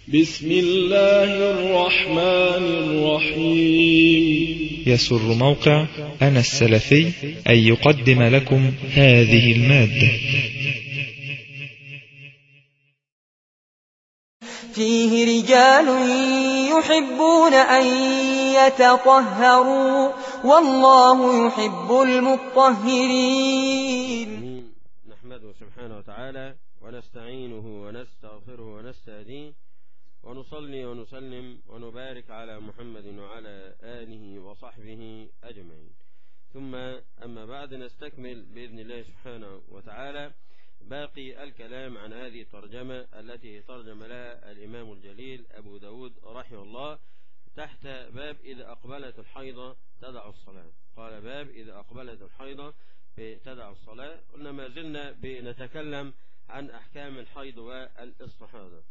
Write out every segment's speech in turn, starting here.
بسم الله الرحمن الرحيم يسر موقع أنا السلفي أن يقدم لكم هذه المادة فيه رجال يحبون أن يتطهروا والله يحب المطهرين نحمده سبحانه وتعالى ونستعينه ونستغفره ونستهديه ونصلي ونسلم ونبارك على محمد وعلى آله وصحبه أجمعين ثم أما بعد نستكمل بإذن الله سبحانه وتعالى باقي الكلام عن هذه الترجمة التي ترجم لها الإمام الجليل أبو داود رحمه الله تحت باب إذا أقبلت الحيضة تدع الصلاة قال باب إذا أقبلت الحيضة تدع الصلاة قلنا ما زلنا بنتكلم عن أحكام الحيض والاستحاضة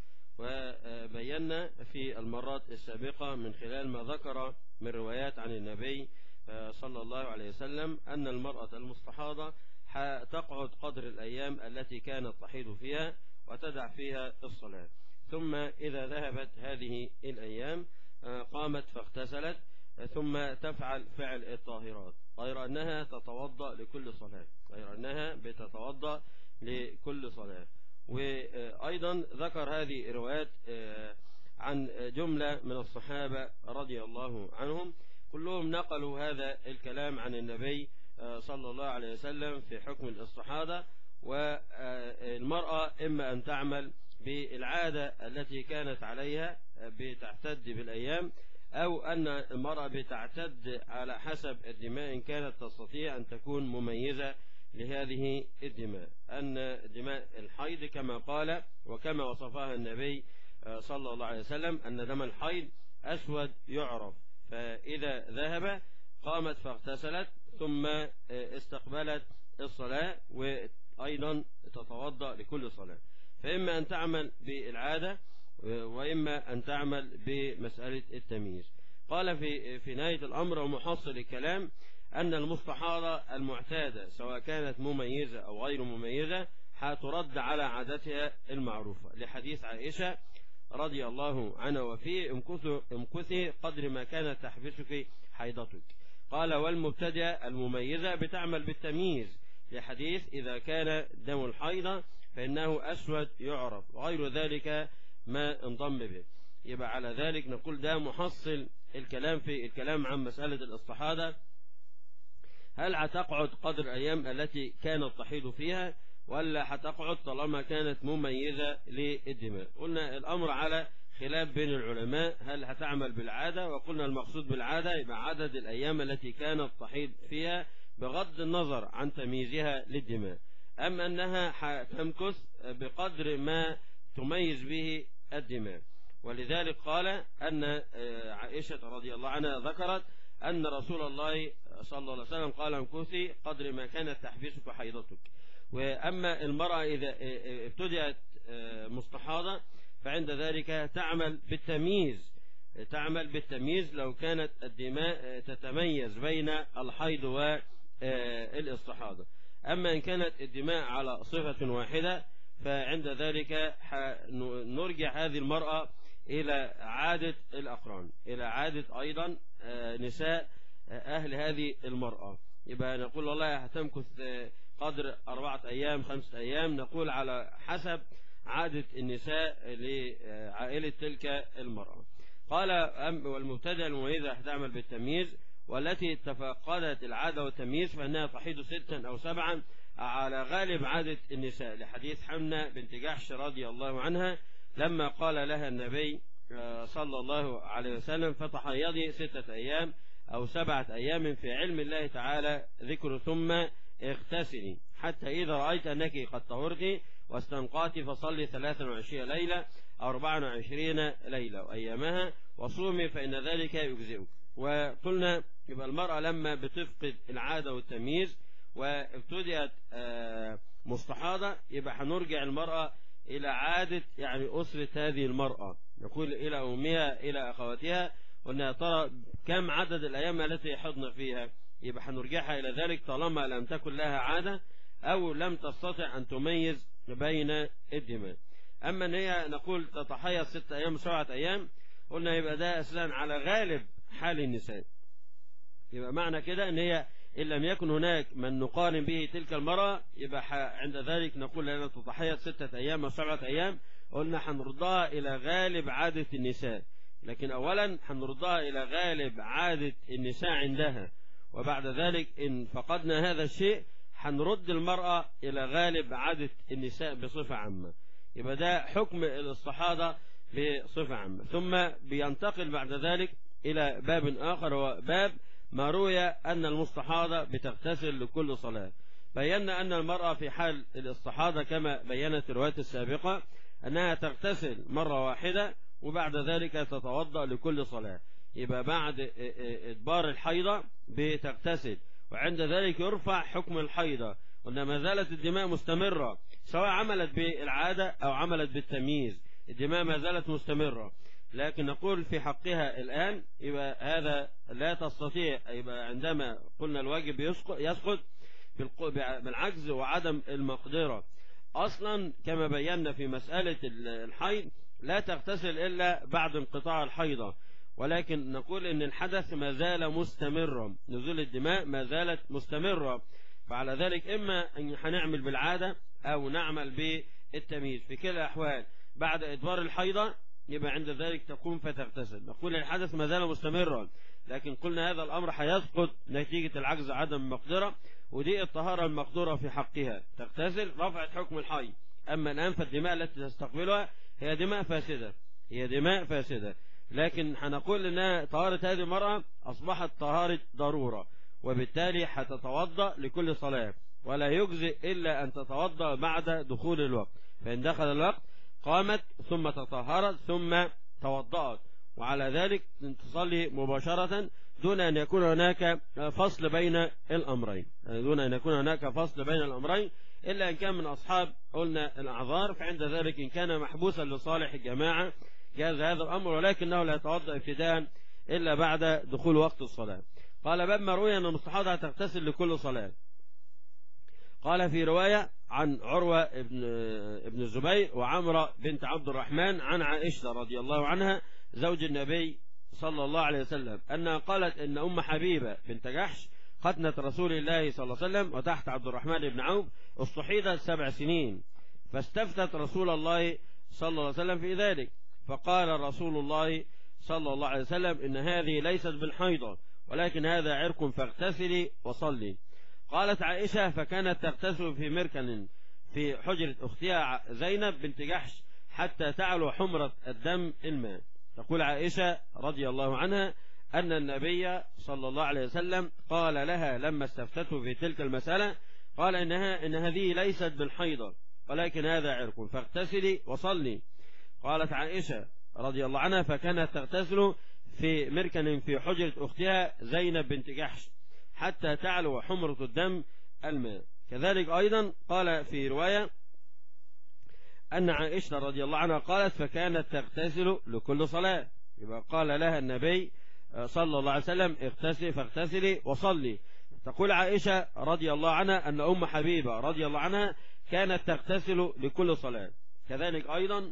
وبينا في المرات السابقة من خلال ما ذكر من روايات عن النبي صلى الله عليه وسلم أن المرأة المستحاضة تقعد قدر الأيام التي كانت تحيض فيها وتدع فيها الصلاة ثم إذا ذهبت هذه الأيام قامت فاغتسلت ثم تفعل فعل الطاهرات غير أنها تتوضأ لكل صلاة غير أنها بتتوضأ لكل صلاة وأيضا ذكر هذه الروايات عن جملة من الصحابة رضي الله عنهم كلهم نقلوا هذا الكلام عن النبي صلى الله عليه وسلم في حكم الاستحاضة والمرأة إما أن تعمل بالعادة التي كانت عليها بتعتد بالأيام أو أن المرأة بتعتد على حسب الدماء إن كانت تستطيع أن تكون مميزة لهذه الدماء أن دماء الحيض كما قال وكما وصفها النبي صلى الله عليه وسلم أن دم الحيض أسود يعرف فإذا ذهب قامت فاغتسلت ثم استقبلت الصلاة وأيضا تتوضأ لكل صلاة فإما أن تعمل بالعادة وإما أن تعمل بمسألة التمييز قال في في نهاية الأمر ومحصل الكلام أن المستحاضة المعتادة سواء كانت مميزة أو غير مميزة هترد على عادتها المعروفة لحديث عائشة رضي الله عنها وفيه امكثي قدر ما كانت تحبسك حيضتك قال والمبتدئة المميزة بتعمل بالتمييز لحديث إذا كان دم الحيضة فإنه أسود يعرف وغير ذلك ما انضم به يبقى على ذلك نقول ده محصل الكلام في الكلام عن مسألة الاستحاضة هل هتقعد قدر الأيام التي كانت تحيض فيها ولا هتقعد طالما كانت مميزة للدماء قلنا الأمر على خلاف بين العلماء هل هتعمل بالعادة وقلنا المقصود بالعادة يبقى عدد الأيام التي كانت تحيض فيها بغض النظر عن تمييزها للدماء أم أنها هتمكث بقدر ما تميز به الدماء ولذلك قال أن عائشة رضي الله عنها ذكرت أن رسول الله صلى الله عليه وسلم قال امكثي قدر ما كانت تحبسك حيضتك وأما المرأة إذا ابتدأت مستحاضة فعند ذلك تعمل بالتمييز تعمل بالتمييز لو كانت الدماء تتميز بين الحيض والاستحاضة أما إن كانت الدماء على صفة واحدة فعند ذلك نرجع هذه المرأة إلى عادة الأقران إلى عادة أيضا نساء أهل هذه المرأة يبقى نقول والله هتمكث قدر أربعة أيام خمسة أيام نقول على حسب عادة النساء لعائلة تلك المرأة قال والمبتدأ المميزة هتعمل بالتمييز والتي تفقدت العادة والتمييز فإنها تحيض ستا أو سبعا على غالب عادة النساء لحديث حمنة بنت جحش رضي الله عنها لما قال لها النبي صلى الله عليه وسلم فتحيضي ستة أيام أو سبعة أيام في علم الله تعالى ذكر ثم اغتسلي حتى إذا رأيت أنك قد طهرت واستنقات فصلي 23 ليلة أو 24 ليلة وأيامها وصومي فإن ذلك يجزئك وقلنا يبقى المرأة لما بتفقد العادة والتمييز وابتدأت مستحاضة يبقى هنرجع المرأة إلى عادة يعني أسرة هذه المرأة نقول إلى أمها إلى أخواتها قلنا ترى كم عدد الأيام التي يحضن فيها يبقى هنرجعها إلى ذلك طالما لم تكن لها عادة أو لم تستطع أن تميز بين الدماء أما أن هي نقول تتحيض ستة أيام وسبعة أيام قلنا يبقى ده أساسا على غالب حال النساء يبقى معنى كده أن هي إن لم يكن هناك من نقارن به تلك المرأة يبقى عند ذلك نقول لها تتحيض ستة أيام أو سبعة أيام قلنا هنردها إلى غالب عادة النساء لكن أولا هنردها إلى غالب عادة النساء عندها وبعد ذلك إن فقدنا هذا الشيء هنرد المرأة إلى غالب عادة النساء بصفة عامة يبقى ده حكم الاستحاضة بصفة عامة ثم بينتقل بعد ذلك إلى باب آخر هو باب ما روي أن المستحاضة بتغتسل لكل صلاة بينا أن المرأة في حال الاستحاضة كما بينت الروايات السابقة أنها تغتسل مرة واحدة وبعد ذلك تتوضأ لكل صلاة يبقى بعد إدبار الحيضة بتغتسل وعند ذلك يرفع حكم الحيضة وأن ما زالت الدماء مستمرة سواء عملت بالعادة أو عملت بالتمييز الدماء ما زالت مستمرة لكن نقول في حقها الآن يبقى هذا لا تستطيع يبقى عندما قلنا الواجب يسقط بالعجز وعدم المقدرة أصلا كما بينا في مسألة الحيض لا تغتسل إلا بعد انقطاع الحيضة ولكن نقول ان الحدث ما زال مستمرا نزول الدماء ما زالت مستمرة فعلى ذلك اما ان هنعمل بالعادة او نعمل بالتمييز في كلا الاحوال بعد ادبار الحيضة يبقى عند ذلك تقوم فتغتسل نقول الحدث ما زال مستمرا لكن قلنا هذا الامر هيسقط نتيجة العجز عدم المقدرة ودي الطهارة المقدورة في حقها تغتسل رفعت حكم الحي اما الان فالدماء التي تستقبلها هي دماء فاسدة هي دماء فاسدة لكن هنقول انها طهارة هذه المرأة اصبحت طهارة ضرورة وبالتالي هتتوضأ لكل صلاة ولا يجزئ الا ان تتوضأ بعد دخول الوقت فان دخل الوقت قامت ثم تطهرت ثم توضأت وعلى ذلك تصلي مباشرة دون أن يكون هناك فصل بين الأمرين دون أن يكون هناك فصل بين الأمرين إلا أن كان من أصحاب قلنا الأعذار فعند ذلك إن كان محبوسا لصالح الجماعة جاز هذا الأمر ولكنه لا يتوضأ ابتداء إلا بعد دخول وقت الصلاة قال باب ما روي أن المستحاضة تغتسل لكل صلاة قال في رواية عن عروة ابن, ابن الزبير وعمرة بنت عبد الرحمن عن عائشة رضي الله عنها زوج النبي صلى الله عليه وسلم أنها قالت إن أم حبيبة بنت جحش ختنة رسول الله صلى الله عليه وسلم وتحت عبد الرحمن بن عوف استحيضت سبع سنين فاستفتت رسول الله صلى الله عليه وسلم في ذلك فقال رسول الله صلى الله عليه وسلم إن هذه ليست بالحيضة ولكن هذا عرق فاغتسلي وصلي قالت عائشة فكانت تغتسل في مركن في حجرة أختها زينب بنت جحش حتى تعلو حمرة الدم الماء تقول عائشة رضي الله عنها أن النبي صلى الله عليه وسلم قال لها لما استفتته في تلك المسألة قال إنها إن هذه ليست بالحيضة ولكن هذا عرق فاغتسلي وصلي قالت عائشة رضي الله عنها فكانت تغتسل في مركن في حجرة أختها زينب بنت جحش حتى تعلو حمرة الدم الماء كذلك أيضا قال في رواية أن عائشة رضي الله عنها قالت فكانت تغتسل لكل صلاة يبقى قال لها النبي صلى الله عليه وسلم اغتسلي فاغتسلي وصلي تقول عائشة رضي الله عنها أن أم حبيبة رضي الله عنها كانت تغتسل لكل صلاة كذلك أيضا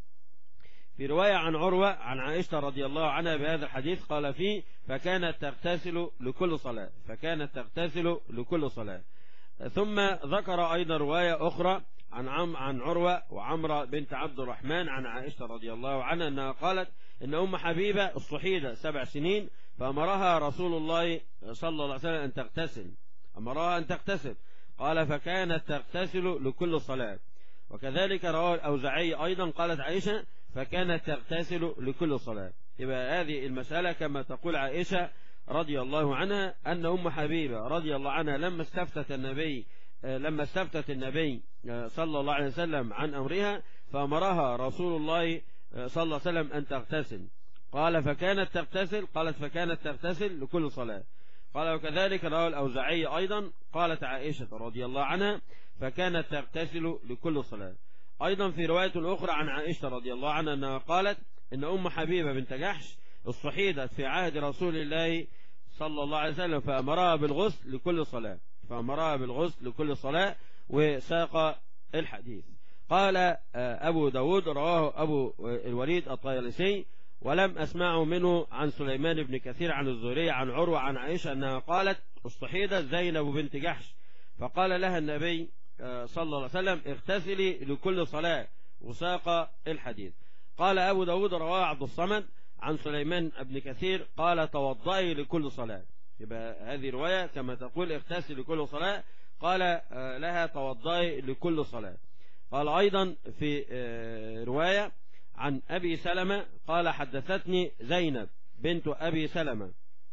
في رواية عن عروة عن عائشة رضي الله عنها بهذا الحديث قال فيه فكانت تغتسل لكل صلاة فكانت تغتسل لكل صلاة ثم ذكر أيضا رواية أخرى عن عم عن عروة وعمرة بنت عبد الرحمن عن عائشة رضي الله عنها أنها قالت إن أم حبيبة الصحيدة سبع سنين فأمرها رسول الله صلى الله عليه وسلم أن تغتسل أمرها أن تغتسل قال فكانت تغتسل لكل صلاة وكذلك رواه الأوزعي أيضا قالت عائشة فكانت تغتسل لكل صلاة يبقى هذه المسألة كما تقول عائشة رضي الله عنها أن أم حبيبة رضي الله عنها لما استفتت النبي لما استفتت النبي صلى الله عليه وسلم عن أمرها فأمرها رسول الله صلى الله عليه وسلم أن تغتسل قال فكانت تغتسل قالت فكانت تغتسل لكل صلاة قال وكذلك رواه الأوزعي أيضا قالت عائشة رضي الله عنها فكانت تغتسل لكل صلاة أيضا في رواية أخرى عن عائشة رضي الله عنها أنها قالت إن أم حبيبة بنت جحش استحيدت في عهد رسول الله صلى الله عليه وسلم فأمرها بالغسل لكل صلاة فأمرها بالغسل لكل صلاة وساق الحديث قال آه، أبو داود رواه أبو الوليد الطيالسي ولم أسمعه منه عن سليمان بن كثير عن الزهري عن عروة عن عائشة أنها قالت استحيدت زينب بنت جحش فقال لها النبي آه، صلى الله عليه وسلم اغتسلي لكل صلاة وساق الحديث قال أبو داود رواه عبد الصمد عن سليمان بن كثير قال توضئي لكل صلاة يبقى هذه رواية كما تقول اغتسل لكل صلاة قال آه، لها توضئي لكل صلاة قال أيضا في آه، رواية عن أبي سلمة قال حدثتني زينب بنت أبي سلمة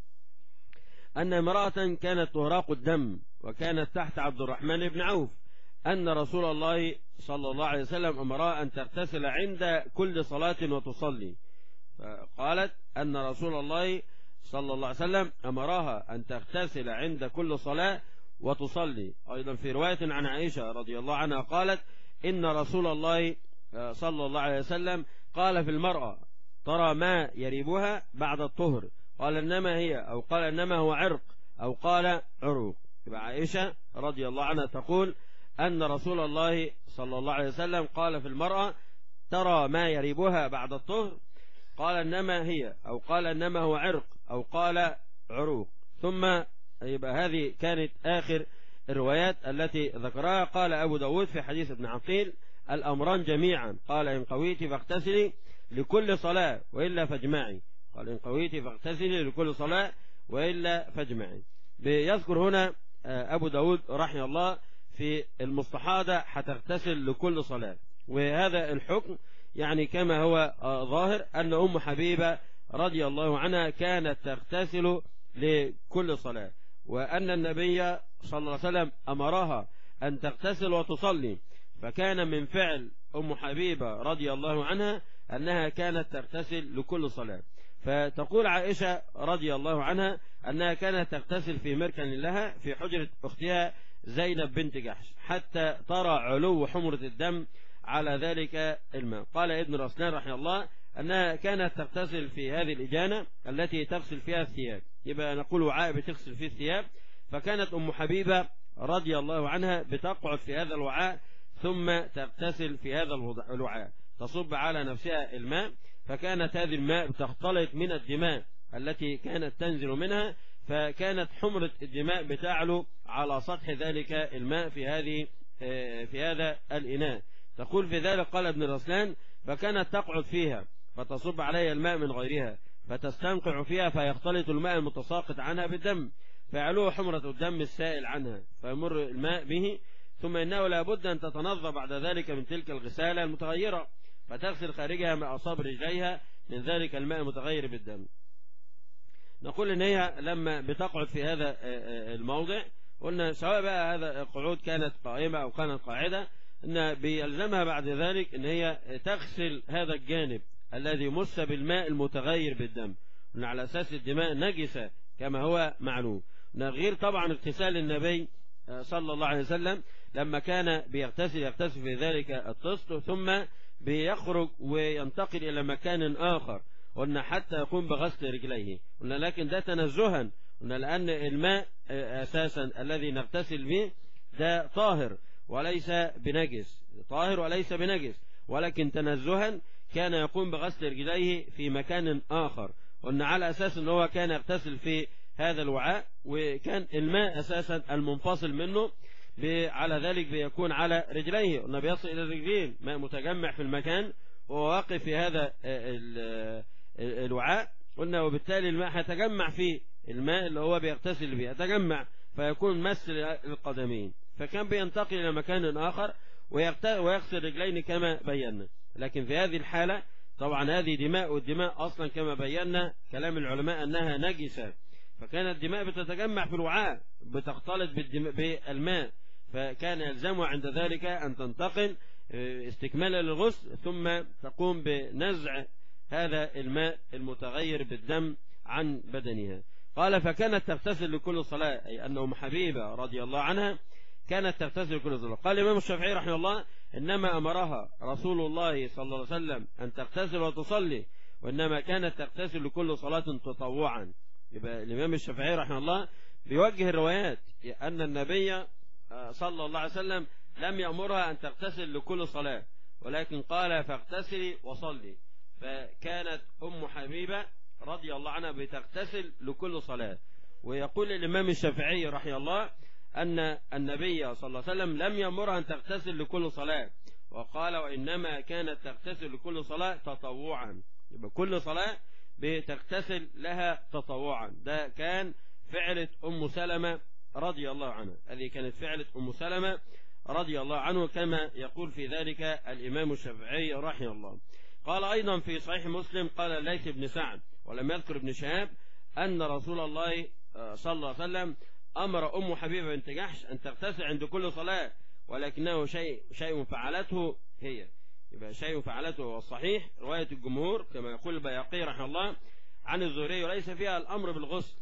أن امرأة كانت تهراق الدم وكانت تحت عبد الرحمن بن عوف أن رسول الله صلى الله عليه وسلم أمرها أن تغتسل عند كل صلاة وتصلي قالت أن رسول الله صلى الله عليه وسلم أمرها أن تغتسل عند كل صلاة وتصلي أيضا في رواية عن عائشة رضي الله عنها قالت إن رسول الله صلى الله عليه وسلم قال في المرأة ترى ما يريبها بعد الطهر قال إنما هي أو قال إنما هو عرق أو قال عروق يبقى عائشة رضي الله عنها تقول أن رسول الله صلى الله عليه وسلم قال في المرأة ترى ما يريبها بعد الطهر قال إنما هي أو قال إنما هو عرق أو قال عروق ثم يبقى هذه كانت آخر الروايات التي ذكرها قال أبو داود في حديث ابن عقيل الأمران جميعا قال إن قويت فاغتسلي لكل صلاة وإلا فاجمعي قال إن قويت فاغتسلي لكل صلاة وإلا فاجمعي بيذكر هنا أبو داود رحمه الله في المستحاضة هتغتسل لكل صلاة وهذا الحكم يعني كما هو ظاهر أن أم حبيبة رضي الله عنها كانت تغتسل لكل صلاة وأن النبي صلى الله عليه وسلم أمرها أن تغتسل وتصلي فكان من فعل أم حبيبة رضي الله عنها أنها كانت تغتسل لكل صلاة فتقول عائشة رضي الله عنها أنها كانت تغتسل في مركن لها في حجرة أختها زينب بنت جحش حتى ترى علو حمرة الدم على ذلك الماء قال ابن رسلان رحمه الله أنها كانت تغتسل في هذه الإجانة التي تغسل فيها الثياب يبقى نقول وعاء بتغسل فيه الثياب فكانت أم حبيبة رضي الله عنها بتقعد في هذا الوعاء ثم تغتسل في هذا الوعاء تصب على نفسها الماء فكانت هذه الماء تختلط من الدماء التي كانت تنزل منها فكانت حمرة الدماء بتعلو على سطح ذلك الماء في هذه في هذا الإناء تقول في ذلك قال ابن رسلان فكانت تقعد فيها فتصب عليها الماء من غيرها فتستنقع فيها فيختلط الماء المتساقط عنها بالدم فيعلوه حمرة الدم السائل عنها فيمر الماء به ثم إنه لابد أن تتنظف بعد ذلك من تلك الغسالة المتغيرة فتغسل خارجها مع أصاب رجليها من ذلك الماء المتغير بالدم نقول إن هي لما بتقعد في هذا الموضع قلنا سواء بقى هذا القعود كانت قائمة أو كانت قاعدة إن بيلزمها بعد ذلك إن هي تغسل هذا الجانب الذي مس بالماء المتغير بالدم إن على أساس الدماء نجسة كما هو معلوم غير طبعا اغتسال النبي صلى الله عليه وسلم لما كان بيغتسل يغتسل في ذلك الطست ثم بيخرج وينتقل إلى مكان آخر قلنا حتى يقوم بغسل رجليه قلنا لكن ده تنزها قلنا لأن الماء أساسا الذي نغتسل به ده طاهر وليس بنجس طاهر وليس بنجس ولكن تنزها كان يقوم بغسل رجليه في مكان آخر قلنا على أساس أنه هو كان يغتسل في هذا الوعاء وكان الماء أساسا المنفصل منه على ذلك بيكون على رجليه قلنا بيصل إلى الرجلين ماء متجمع في المكان وهو واقف في هذا الوعاء قلنا وبالتالي الماء هيتجمع فيه الماء اللي هو بيغتسل به يتجمع فيكون مس القدمين فكان بينتقل إلى مكان آخر ويغسل رجلين كما بينا لكن في هذه الحالة طبعا هذه دماء والدماء أصلا كما بينا كلام العلماء أنها نجسة فكانت الدماء بتتجمع في الوعاء بتختلط بالماء فكان يلزمها عند ذلك أن تنتقل استكمالا للغسل ثم تقوم بنزع هذا الماء المتغير بالدم عن بدنها قال فكانت تغتسل لكل صلاة أي أن أم حبيبة رضي الله عنها كانت تغتسل لكل صلاة قال الإمام الشافعي رحمه الله إنما أمرها رسول الله صلى الله عليه وسلم أن تغتسل وتصلي وإنما كانت تغتسل لكل صلاة تطوعا يبقى الإمام الشافعي رحمه الله بيوجه الروايات أن النبي صلى الله عليه وسلم لم يأمرها أن تغتسل لكل صلاة ولكن قال فاغتسلي وصلي فكانت أم حبيبة رضي الله عنها بتغتسل لكل صلاة ويقول الإمام الشافعي رحمه الله أن النبي صلى الله عليه وسلم لم يأمرها أن تغتسل لكل صلاة وقال وإنما كانت تغتسل لكل صلاة تطوعا يبقى كل صلاة بتغتسل لها تطوعا ده كان فعلة أم سلمة رضي الله عنها هذه كانت فعلة أم سلمة رضي الله عنه كما يقول في ذلك الإمام الشافعي رحمه الله قال أيضا في صحيح مسلم قال ليث بن سعد ولم يذكر ابن شهاب أن رسول الله صلى الله عليه وسلم أمر أم حبيبة بنت جحش أن تغتسل عند كل صلاة ولكنه شيء شيء فعلته هي يبقى شيء فعلته هو الصحيح رواية الجمهور كما يقول البياقي رحمه الله عن الزهري وليس فيها الأمر بالغسل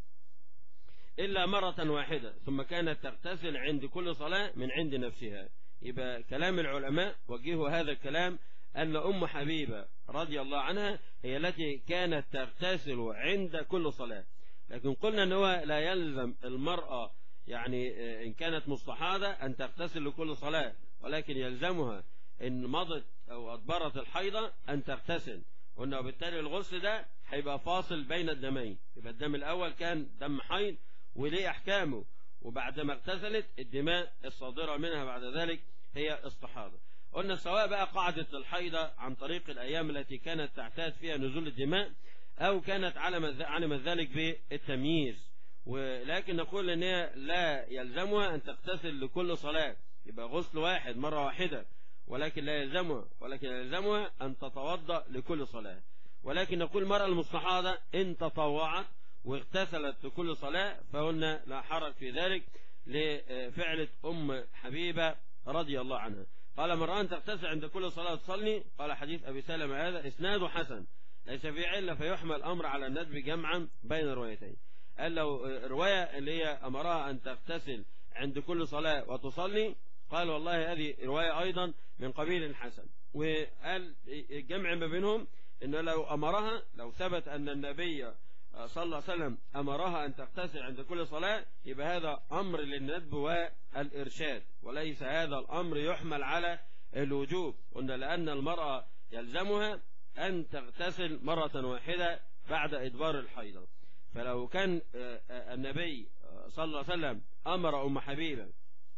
إلا مرة واحدة ثم كانت تغتسل عند كل صلاة من عند نفسها يبقى كلام العلماء وجهوا هذا الكلام أن أم حبيبة رضي الله عنها هي التي كانت تغتسل عند كل صلاة لكن قلنا أنه لا يلزم المرأة يعني إن كانت مستحاضة أن تغتسل لكل صلاة ولكن يلزمها إن مضت أو أدبرت الحيضة أن تغتسل قلنا وبالتالي الغسل ده هيبقى فاصل بين الدمين يبقى الدم الأول كان دم حيض وليه أحكامه وبعد ما اغتسلت الدماء الصادرة منها بعد ذلك هي استحاضة قلنا سواء بقى قاعدة الحيضة عن طريق الأيام التي كانت تعتاد فيها نزول الدماء أو كانت علمت ذلك بالتمييز ولكن نقول ان هي لا يلزمها أن تغتسل لكل صلاة يبقى غسل واحد مرة واحدة ولكن لا يلزمها ولكن يلزمها أن تتوضأ لكل صلاة ولكن نقول المرأة المستحاضة إن تطوعت واغتسلت لكل صلاة فهن لا حرج في ذلك لفعلة أم حبيبة رضي الله عنها قال مرة أن تغتسل عند كل صلاة تصلي قال حديث أبي سلمة هذا إسناده حسن ليس في علة فيحمل الأمر على الندب جمعا بين الروايتين قال لو رواية اللي هي أمرها أن تغتسل عند كل صلاة وتصلي قال والله هذه رواية أيضا من قبيل الحسن وقال الجمع ما بينهم إنه لو أمرها لو ثبت أن النبي صلى الله عليه وسلم أمرها أن تغتسل عند كل صلاة يبقى هذا أمر للندب والإرشاد وليس هذا الأمر يحمل على الوجوب قلنا لأن المرأة يلزمها أن تغتسل مرة واحدة بعد إدبار الحيضة فلو كان النبي صلى الله عليه وسلم أمر أم حبيبة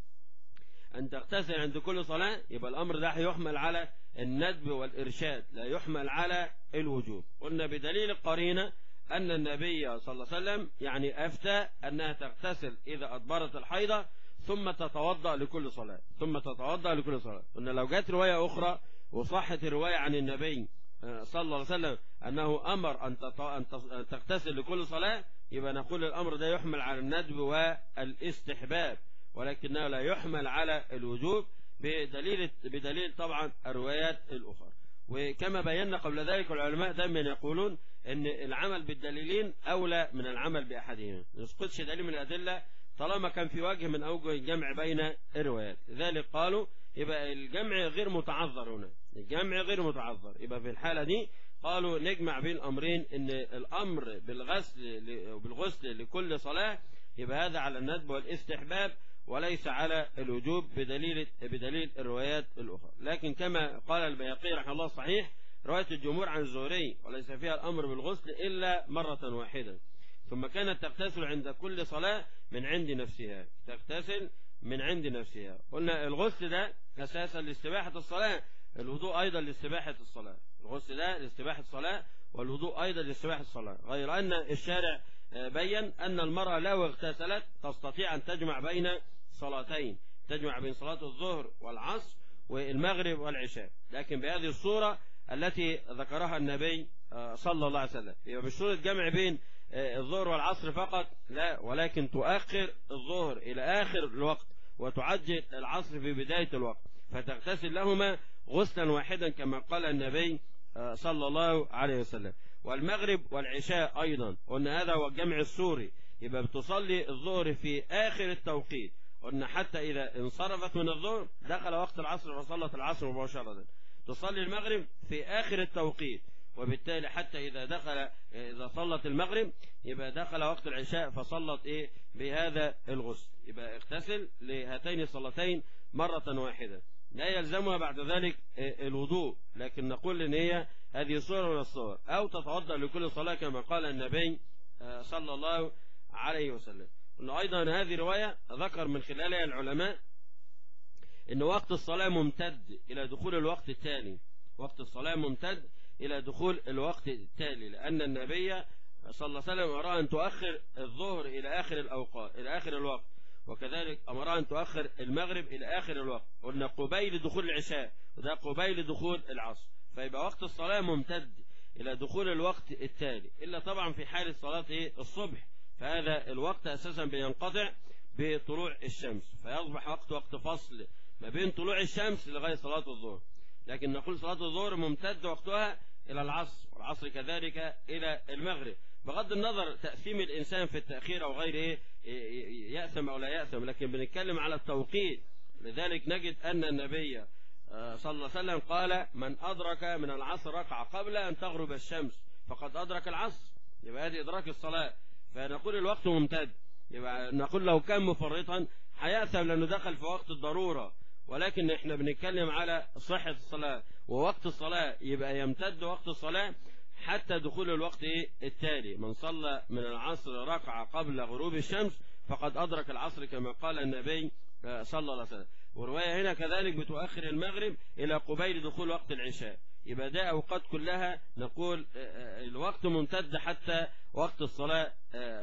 أن تغتسل عند كل صلاة يبقى الأمر ده يحمل على الندب والإرشاد لا يحمل على الوجوب قلنا بدليل القرينة أن النبي صلى الله عليه وسلم يعني أفتى أنها تغتسل إذا أدبرت الحيضة ثم تتوضأ لكل صلاة ثم تتوضأ لكل صلاة قلنا لو جاءت رواية أخرى وصحت الرواية عن النبي صلى الله عليه وسلم أنه أمر أن تغتسل لكل صلاة يبقى نقول الأمر ده يحمل على الندب والاستحباب ولكنه لا يحمل على الوجوب بدليل بدليل طبعا الروايات الأخرى وكما بينا قبل ذلك العلماء دائما يقولون ان العمل بالدليلين اولى من العمل باحدهما ما نسقطش دليل من الادله طالما كان في وجه من اوجه الجمع بين الروايات لذلك قالوا يبقى الجمع غير متعذر هنا الجمع غير متعذر يبقى في الحالة دي قالوا نجمع بين الأمرين ان الأمر بالغسل بالغسل لكل صلاة يبقى هذا على الندب والاستحباب وليس على الوجوب بدليل بدليل الروايات الأخرى لكن كما قال البياقي رحمه الله صحيح رواية الجمهور عن الزهري وليس فيها الأمر بالغسل إلا مرة واحدة ثم كانت تغتسل عند كل صلاة من عند نفسها تغتسل من عند نفسها قلنا الغسل ده أساسا لاستباحة الصلاة الوضوء أيضا لاستباحة الصلاة الغسل ده لاستباحة الصلاة والوضوء أيضا لاستباحة الصلاة غير أن الشارع بين أن المرأة لو اغتسلت تستطيع أن تجمع بين صلاتين تجمع بين صلاة الظهر والعصر والمغرب والعشاء لكن بهذه الصورة التي ذكرها النبي صلى الله عليه وسلم يبقى مش صورة جمع بين الظهر والعصر فقط لا ولكن تؤخر الظهر إلى آخر الوقت وتعجل العصر في بداية الوقت فتغتسل لهما غسلا واحدا كما قال النبي صلى الله عليه وسلم والمغرب والعشاء أيضا قلنا هذا هو الجمع السوري يبقى بتصلي الظهر في آخر التوقيت قلنا حتى إذا انصرفت من الظهر دخل وقت العصر فصلت العصر مباشرة تصلي المغرب في آخر التوقيت وبالتالي حتى إذا دخل إذا صلت المغرب يبقى دخل وقت العشاء فصلت إيه بهذا الغسل يبقى اغتسل لهاتين الصلاتين مرة واحدة لا يلزمها بعد ذلك الوضوء لكن نقول ان هي هذه صورة من الصور او تتوضا لكل صلاة كما قال النبي صلى الله عليه وسلم انه ايضا هذه رواية ذكر من خلالها العلماء ان وقت الصلاة ممتد الى دخول الوقت التالي وقت الصلاة ممتد الى دخول الوقت التالي لان النبي صلى الله عليه وسلم ارى ان تؤخر الظهر الى اخر الاوقات الى اخر الوقت وكذلك أمرها أن تؤخر المغرب إلى آخر الوقت قلنا قبيل دخول العشاء وده قبيل دخول العصر فيبقى وقت الصلاة ممتد إلى دخول الوقت التالي إلا طبعا في حالة صلاة إيه؟ الصبح فهذا الوقت أساسا بينقطع بطلوع الشمس فيصبح وقت وقت فصل ما بين طلوع الشمس لغاية صلاة الظهر لكن نقول صلاة الظهر ممتد وقتها إلى العصر والعصر كذلك إلى المغرب بغض النظر تأثيم الإنسان في التأخير أو غيره يأثم أو لا يأثم لكن بنتكلم على التوقيت لذلك نجد أن النبي صلى الله عليه وسلم قال من أدرك من العصر ركعة قبل أن تغرب الشمس فقد أدرك العصر يبقى هذه إدراك الصلاة فنقول الوقت ممتد يبقى نقول لو كان مفرطا هيأثم لأنه دخل في وقت الضرورة ولكن احنا بنتكلم على صحة الصلاة ووقت الصلاة يبقى يمتد وقت الصلاة حتى دخول الوقت التالي من صلى من العصر ركعة قبل غروب الشمس فقد أدرك العصر كما قال النبي صلى الله عليه وسلم ورواية هنا كذلك بتؤخر المغرب إلى قبيل دخول وقت العشاء يبقى ده أوقات كلها نقول الوقت ممتد حتى وقت الصلاة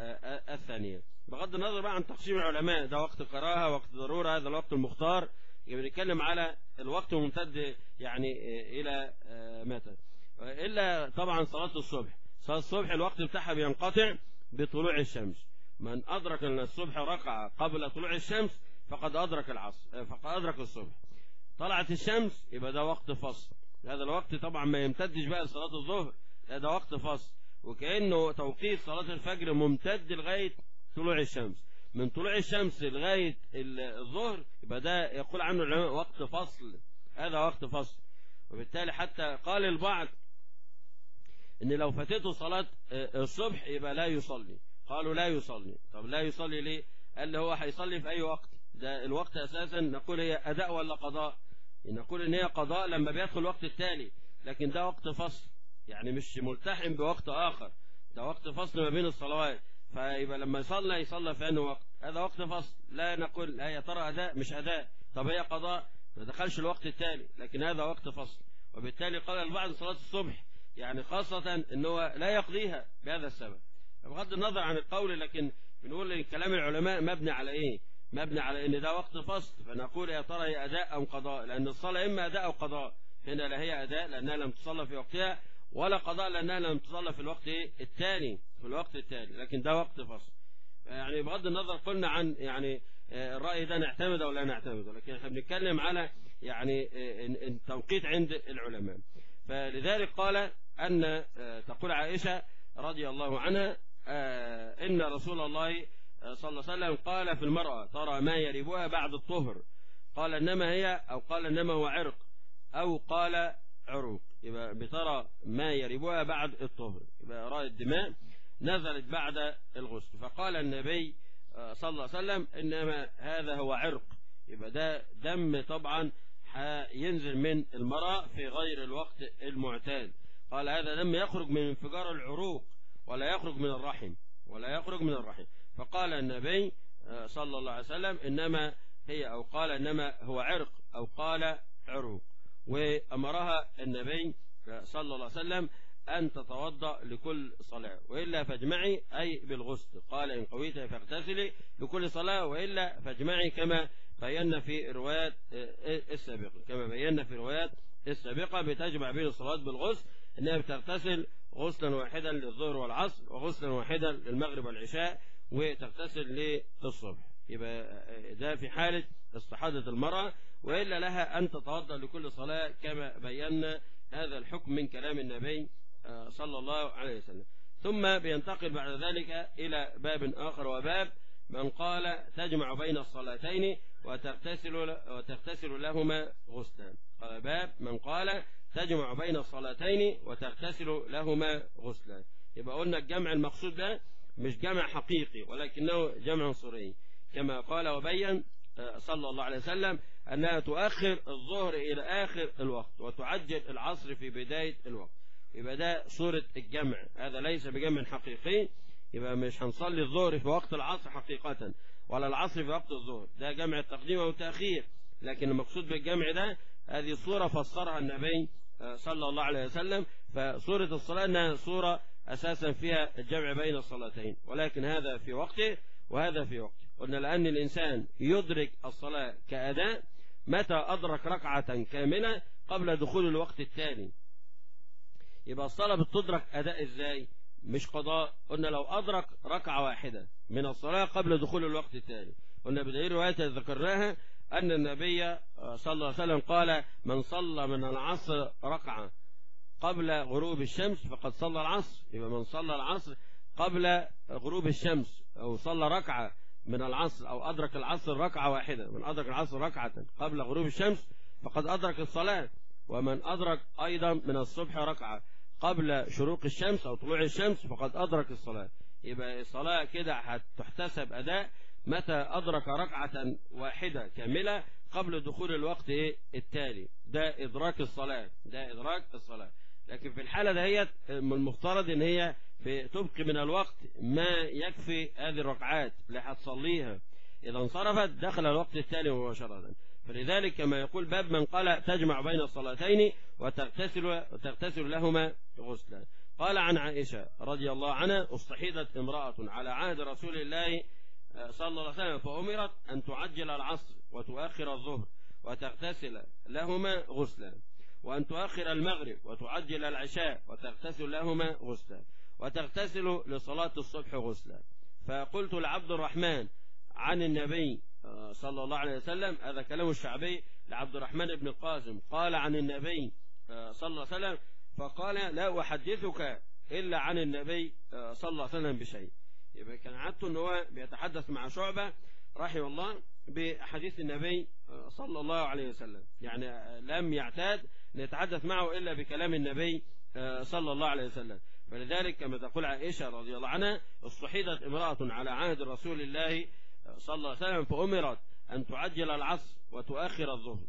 الثانية بغض النظر بقى عن تقسيم العلماء ده وقت قراءة وقت ضرورة هذا الوقت المختار يبقى نتكلم على الوقت ممتد يعني إلى متى إلا طبعا صلاة الصبح صلاة الصبح الوقت بتاعها بينقطع بطلوع الشمس من أدرك أن الصبح ركعة قبل طلوع الشمس فقد أدرك العصر فقد أدرك الصبح طلعت الشمس يبقى ده وقت فصل هذا الوقت طبعا ما يمتدش بقى لصلاة الظهر لا ده وقت فصل وكأنه توقيت صلاة الفجر ممتد لغاية طلوع الشمس من طلوع الشمس لغاية الظهر يبقى ده يقول عنه العلماء وقت فصل هذا وقت فصل وبالتالي حتى قال البعض ان لو فاتته صلاة الصبح يبقى لا يصلي قالوا لا يصلي طب لا يصلي ليه قال له هو هيصلي في اي وقت ده الوقت اساسا نقول هي اداء ولا قضاء نقول ان هي قضاء لما بيدخل الوقت التالي لكن ده وقت فصل يعني مش ملتحم بوقت اخر ده وقت فصل ما بين الصلوات فيبقى لما يصلى يصلى في انه وقت هذا وقت فصل لا نقول لا يا ترى اداء مش اداء طب هي قضاء ما دخلش الوقت التالي لكن هذا وقت فصل وبالتالي قال البعض صلاة الصبح يعني خاصة ان هو لا يقضيها بهذا السبب بغض النظر عن القول لكن بنقول ان كلام العلماء مبني على ايه مبني على ان ده وقت فصل فنقول يا ترى هي اداء ام قضاء لان الصلاة اما اداء او قضاء هنا لا هي اداء لانها لم تصلى في وقتها ولا قضاء لانها لم تصلى في الوقت الثاني في الوقت الثاني لكن ده وقت فصل يعني بغض النظر قلنا عن يعني الرأي ده نعتمد او لا نعتمد لكن احنا بنتكلم على يعني التوقيت عند العلماء فلذلك قال أن تقول عائشة رضي الله عنها إن رسول الله صلى الله عليه وسلم قال في المرأة ترى ما يريبها بعد الطهر قال إنما هي أو قال إنما هو عرق أو قال عروق يبقى بترى ما يريبها بعد الطهر يبقى رأي الدماء نزلت بعد الغسل فقال النبي صلى الله عليه وسلم إنما هذا هو عرق يبقى ده دم طبعا ينزل من المرأة في غير الوقت المعتاد قال هذا لم يخرج من انفجار العروق ولا يخرج من الرحم ولا يخرج من الرحم فقال النبي صلى الله عليه وسلم إنما هي أو قال إنما هو عرق أو قال عروق وأمرها النبي صلى الله عليه وسلم أن تتوضأ لكل صلاة وإلا فاجمعي أي بالغسل قال إن قويت فاغتسلي لكل صلاة وإلا فاجمعي كما بينا في الروايات السابقة كما بينا في الروايات السابقة بتجمع بين الصلاة بالغسل إنها بتغتسل غسلا واحدا للظهر والعصر وغسلا واحدا للمغرب والعشاء وتغتسل للصبح يبقى ده في حالة استحاضة المرأة وإلا لها أن تتوضأ لكل صلاة كما بينا هذا الحكم من كلام النبي صلى الله عليه وسلم ثم بينتقل بعد ذلك إلى باب آخر وباب من قال تجمع بين الصلاتين وتغتسل وتغتسل لهما غسلا قال باب من قال تجمع بين الصلاتين وتغتسل لهما غسلا يبقى قلنا الجمع المقصود ده مش جمع حقيقي ولكنه جمع صوري كما قال وبين صلى الله عليه وسلم أنها تؤخر الظهر إلى آخر الوقت وتعجل العصر في بداية الوقت يبقى ده صورة الجمع هذا ليس بجمع حقيقي يبقى مش هنصلي الظهر في وقت العصر حقيقة ولا العصر في وقت الظهر ده جمع التقديم والتأخير لكن المقصود بالجمع ده هذه صورة فسرها النبي صلى الله عليه وسلم فصورة الصلاة أنها صورة أساسا فيها الجمع بين الصلاتين ولكن هذا في وقته وهذا في وقته قلنا لأن الإنسان يدرك الصلاة كأداء متى أدرك ركعة كاملة قبل دخول الوقت التالي يبقى الصلاة بتدرك أداء إزاي مش قضاء قلنا لو أدرك ركعة واحدة من الصلاة قبل دخول الوقت التالي قلنا بدليل رواية ذكرناها أن النبي صلى الله عليه وسلم قال من صلى من العصر ركعة قبل غروب الشمس فقد صلى العصر يبقى من صلى العصر قبل غروب الشمس أو صلى ركعة من العصر أو أدرك العصر ركعة واحدة من أدرك العصر ركعة قبل غروب الشمس فقد أدرك الصلاة ومن أدرك أيضا من الصبح ركعة قبل شروق الشمس أو طلوع الشمس فقد أدرك الصلاة يبقى الصلاة كده هتحتسب أداء متى أدرك ركعة واحدة كاملة قبل دخول الوقت التالي ده إدراك الصلاة ده إدراك الصلاة لكن في الحالة دهيت من المفترض ان هي تبقي من الوقت ما يكفي هذه الركعات اللي هتصليها إذا انصرفت دخل الوقت التالي مباشرة فلذلك كما يقول باب من قال تجمع بين الصلاتين وتغتسل, وتغتسل لهما غسلا قال عن عائشة رضي الله عنها استحيدت امرأة على عهد رسول الله صلى الله عليه وسلم فأمرت أن تعجل العصر وتؤخر الظهر وتغتسل لهما غسلا وأن تؤخر المغرب وتعجل العشاء وتغتسل لهما غسلا وتغتسل لصلاة الصبح غسلا فقلت لعبد الرحمن عن النبي صلى الله عليه وسلم هذا كلام الشعبي لعبد الرحمن بن القاسم قال عن النبي صلى الله عليه وسلم فقال لا أحدثك إلا عن النبي صلى الله عليه وسلم بشيء يبقى كان عادته أنه هو بيتحدث مع شعبة رحمه الله بحديث النبي صلى الله عليه وسلم يعني لم يعتاد أن يتحدث معه إلا بكلام النبي صلى الله عليه وسلم فلذلك كما تقول عائشة رضي الله عنها اصطحدت امرأة على عهد رسول الله صلى الله عليه وسلم فأمرت أن تعجل العصر وتؤخر الظهر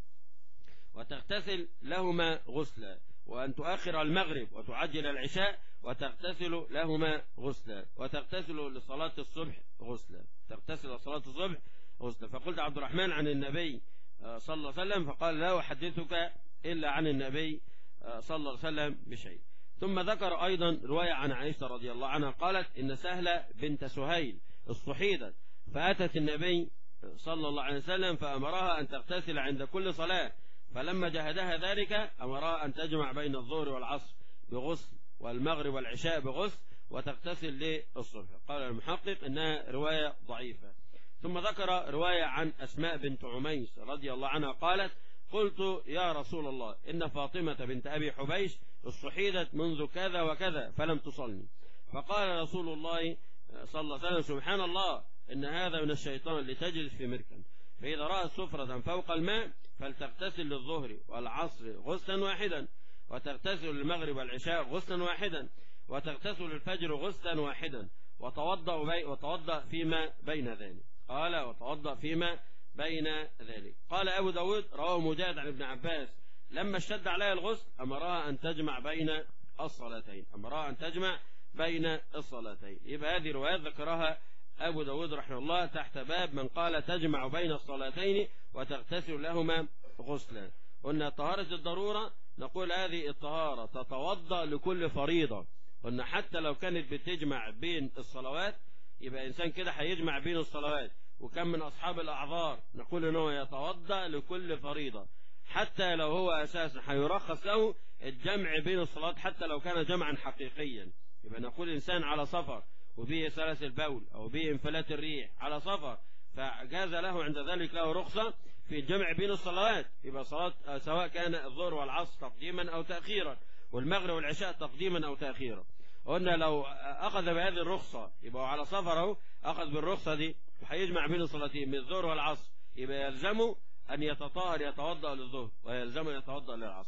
وتغتسل لهما غسلا وأن تؤخر المغرب وتعجل العشاء وتغتسل لهما غسلا وتغتسل لصلاة الصبح غسلا تغتسل لصلاة الصبح غسلا فقلت عبد الرحمن عن النبي صلى الله عليه وسلم فقال لا أحدثك إلا عن النبي صلى الله عليه وسلم بشيء ثم ذكر أيضا رواية عن عائشة رضي الله عنها قالت إن سهلة بنت سهيل اصطحيدت فأتت النبي صلى الله عليه وسلم فأمرها أن تغتسل عند كل صلاة فلما جهدها ذلك أمرها أن تجمع بين الظهر والعصر بغسل والمغرب والعشاء بغسل وتغتسل للصبح قال المحقق إنها رواية ضعيفة ثم ذكر رواية عن أسماء بنت عميس رضي الله عنها قالت قلت يا رسول الله إن فاطمة بنت أبي حبيش استحيدت منذ كذا وكذا فلم تصلي فقال رسول الله صلى الله عليه وسلم سبحان الله إن هذا من الشيطان لتجلس في مركن فإذا رأت سفرة فوق الماء فلتغتسل للظهر والعصر غسلا واحدا وتغتسل للمغرب والعشاء غسلا واحدا وتغتسل الفجر غسلا واحدا وتوضأ, بي وتوضأ فيما بين ذلك قال وتوضأ فيما بين ذلك قال أبو داود رواه مجاهد عن ابن عباس لما اشتد عليها الغسل أمرها أن تجمع بين الصلاتين أمرها أن تجمع بين الصلاتين يبقى هذه روايات ذكرها أبو داود رحمه الله تحت باب من قال تجمع بين الصلاتين وتغتسل لهما غسلا قلنا طهارة الضرورة نقول هذه الطهارة تتوضأ لكل فريضة قلنا حتى لو كانت بتجمع بين الصلوات يبقى إنسان كده هيجمع بين الصلوات وكم من أصحاب الأعذار نقول أنه يتوضأ لكل فريضة حتى لو هو أساسا هيرخص له الجمع بين الصلوات حتى لو كان جمعا حقيقيا يبقى نقول إنسان على سفر وبه سلس البول أو به انفلات الريح على سفر فجاز له عند ذلك له رخصة في الجمع بين الصلوات يبقى صلاة سواء كان الظهر والعصر تقديما أو تأخيرا والمغرب والعشاء تقديما أو تأخيرا قلنا لو أخذ بهذه الرخصة يبقى على سفره أخذ بالرخصة دي وهيجمع بين الصلاتين من الظهر والعصر يبقى يلزمه أن يتطهر يتوضأ للظهر ويلزمه أن يتوضأ للعصر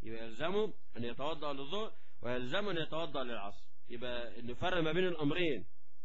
يبقى يلزمه أن يتوضأ للظهر ويلزمه أن يتوضأ للعصر يبقى نفرق ما بين الأمرين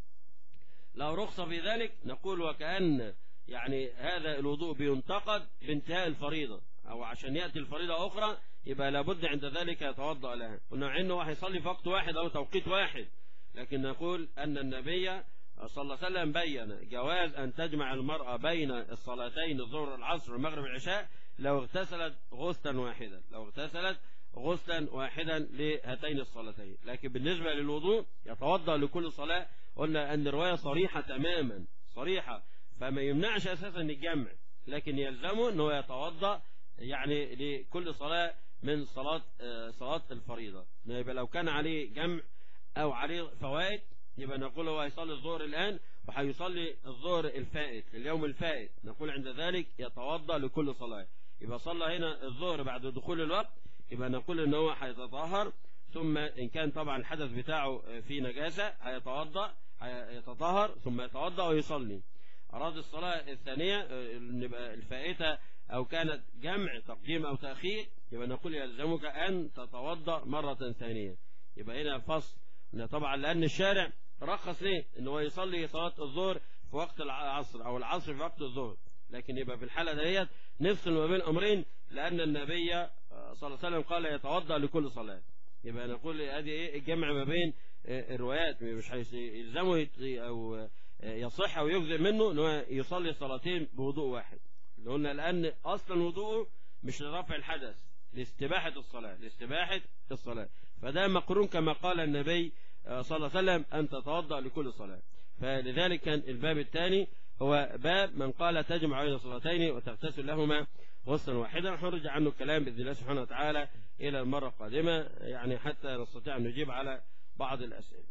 لو رخصة في ذلك نقول وكأن يعني هذا الوضوء بينتقد بانتهاء الفريضة أو عشان يأتي الفريضة أخرى يبقى لابد عند ذلك يتوضأ لها قلنا إنه هيصلي في وقت واحد أو توقيت واحد لكن نقول أن النبي صلى الله عليه وسلم بين جواز أن تجمع المرأة بين الصلاتين الظهر والعصر والمغرب والعشاء لو اغتسلت غسلا واحدا لو اغتسلت غسلا واحدا لهاتين الصلاتين لكن بالنسبة للوضوء يتوضأ لكل صلاة قلنا أن الرواية صريحة تماما صريحة فما يمنعش أساسا الجمع لكن يلزمه أنه يتوضأ يعني لكل صلاة من صلاة صلاة الفريضة يبقى لو كان عليه جمع أو عليه فوائد يبقى نقول هو هيصلي الظهر الآن وهيصلي الظهر الفائت اليوم الفائت نقول عند ذلك يتوضأ لكل صلاة يبقى صلى هنا الظهر بعد دخول الوقت يبقى نقول ان هو هيتطهر ثم ان كان طبعا الحدث بتاعه في نجاسة هيتوضأ هيتطهر ثم يتوضأ ويصلي أراد الصلاة الثانية نبقى الفائتة أو كانت جمع تقديم أو تأخير يبقى نقول يلزمك أن تتوضأ مرة ثانية يبقى هنا فصل طبعا لأن الشارع رخص ليه ان هو يصلي صلاة الظهر في وقت العصر او العصر في وقت الظهر لكن يبقى في الحالة ديت نفصل ما بين امرين لان النبي صلى الله عليه وسلم قال يتوضأ لكل صلاة يبقى نقول هذه ايه الجمع ما بين الروايات مش هيلزمه او يصح او يجزئ منه ان هو يصلي صلاتين بوضوء واحد قلنا لان اصلا وضوءه مش لرفع الحدث لاستباحة الصلاة لاستباحة الصلاة فده مقرون كما قال النبي صلى الله عليه وسلم أن تتوضأ لكل صلاة فلذلك كان الباب الثاني هو باب من قال تجمع بين صلاتين وتغتسل لهما غسلا واحدا هنرجع عنه الكلام بإذن الله سبحانه وتعالى إلى المرة القادمة يعني حتى نستطيع أن نجيب على بعض الأسئلة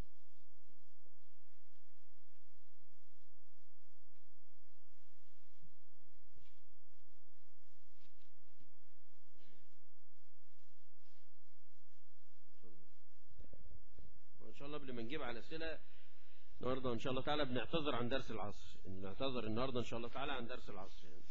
وإن شاء الله قبل ما نجيب على أسئلة النهاردة إن شاء الله تعالى بنعتذر عن درس العصر نعتذر النهاردة إن شاء الله تعالى عن درس العصر يعني.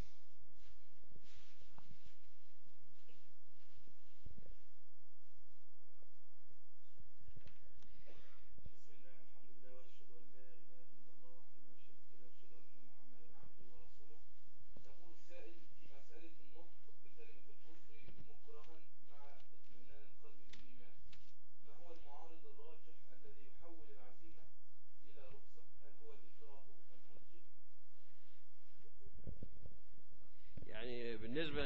بالنسبة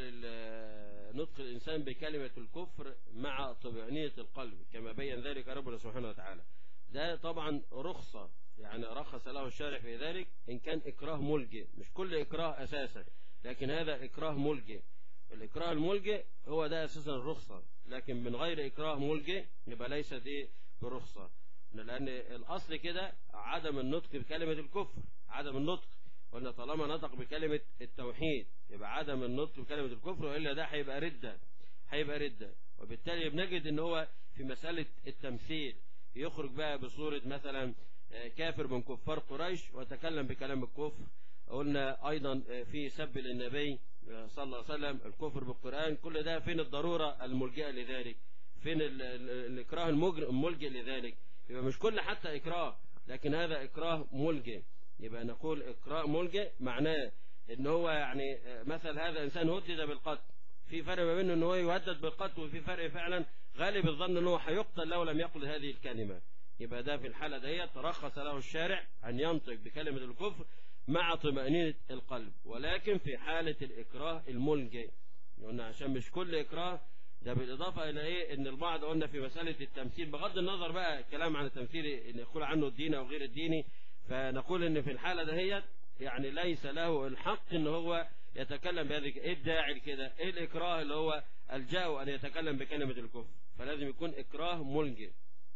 لنطق الإنسان بكلمة الكفر مع طبيعية القلب كما بين ذلك ربنا سبحانه وتعالى ده طبعا رخصة يعني رخص له الشارع في ذلك إن كان إكراه ملجئ مش كل إكراه أساسا لكن هذا إكراه ملجئ الإكراه الملجئ هو ده أساسا الرخصة لكن من غير إكراه ملجئ يبقى ليست دي برخصة لأن الأصل كده عدم النطق بكلمة الكفر عدم النطق قلنا طالما نطق بكلمة التوحيد يبقى عدم النطق بكلمة الكفر وإلا ده هيبقى ردة هيبقى ردة وبالتالي بنجد ان هو في مسألة التمثيل يخرج بقى بصورة مثلا كافر من كفار قريش وتكلم بكلام الكفر قلنا أيضا في سب للنبي صلى الله عليه وسلم الكفر بالقرآن كل ده فين الضرورة الملجئة لذلك فين الإكراه الملجئ لذلك يبقى مش كل حتى إكراه لكن هذا إكراه ملجئ يبقى نقول إكراه ملجئ معناه ان هو يعني مثل هذا إنسان هدد بالقتل في فرق ما بين ان هو يهدد بالقتل وفي فرق فعلا غالب الظن ان هو هيقتل لو لم يقل هذه الكلمة يبقى ده في الحالة ديت ترخص له الشارع أن ينطق بكلمة الكفر مع طمأنينة القلب ولكن في حالة الإكراه الملجئ قلنا عشان مش كل إكراه ده بالإضافة إلى إيه إن البعض قلنا في مسألة التمثيل بغض النظر بقى الكلام عن التمثيل إن يقول عنه الدين أو غير الديني فنقول إن في الحالة دهيت يعني ليس له الحق إن هو يتكلم بهذه إيه الداعي كده إيه الإكراه اللي هو الجاء أن يتكلم بكلمة الكفر فلازم يكون إكراه ملجئ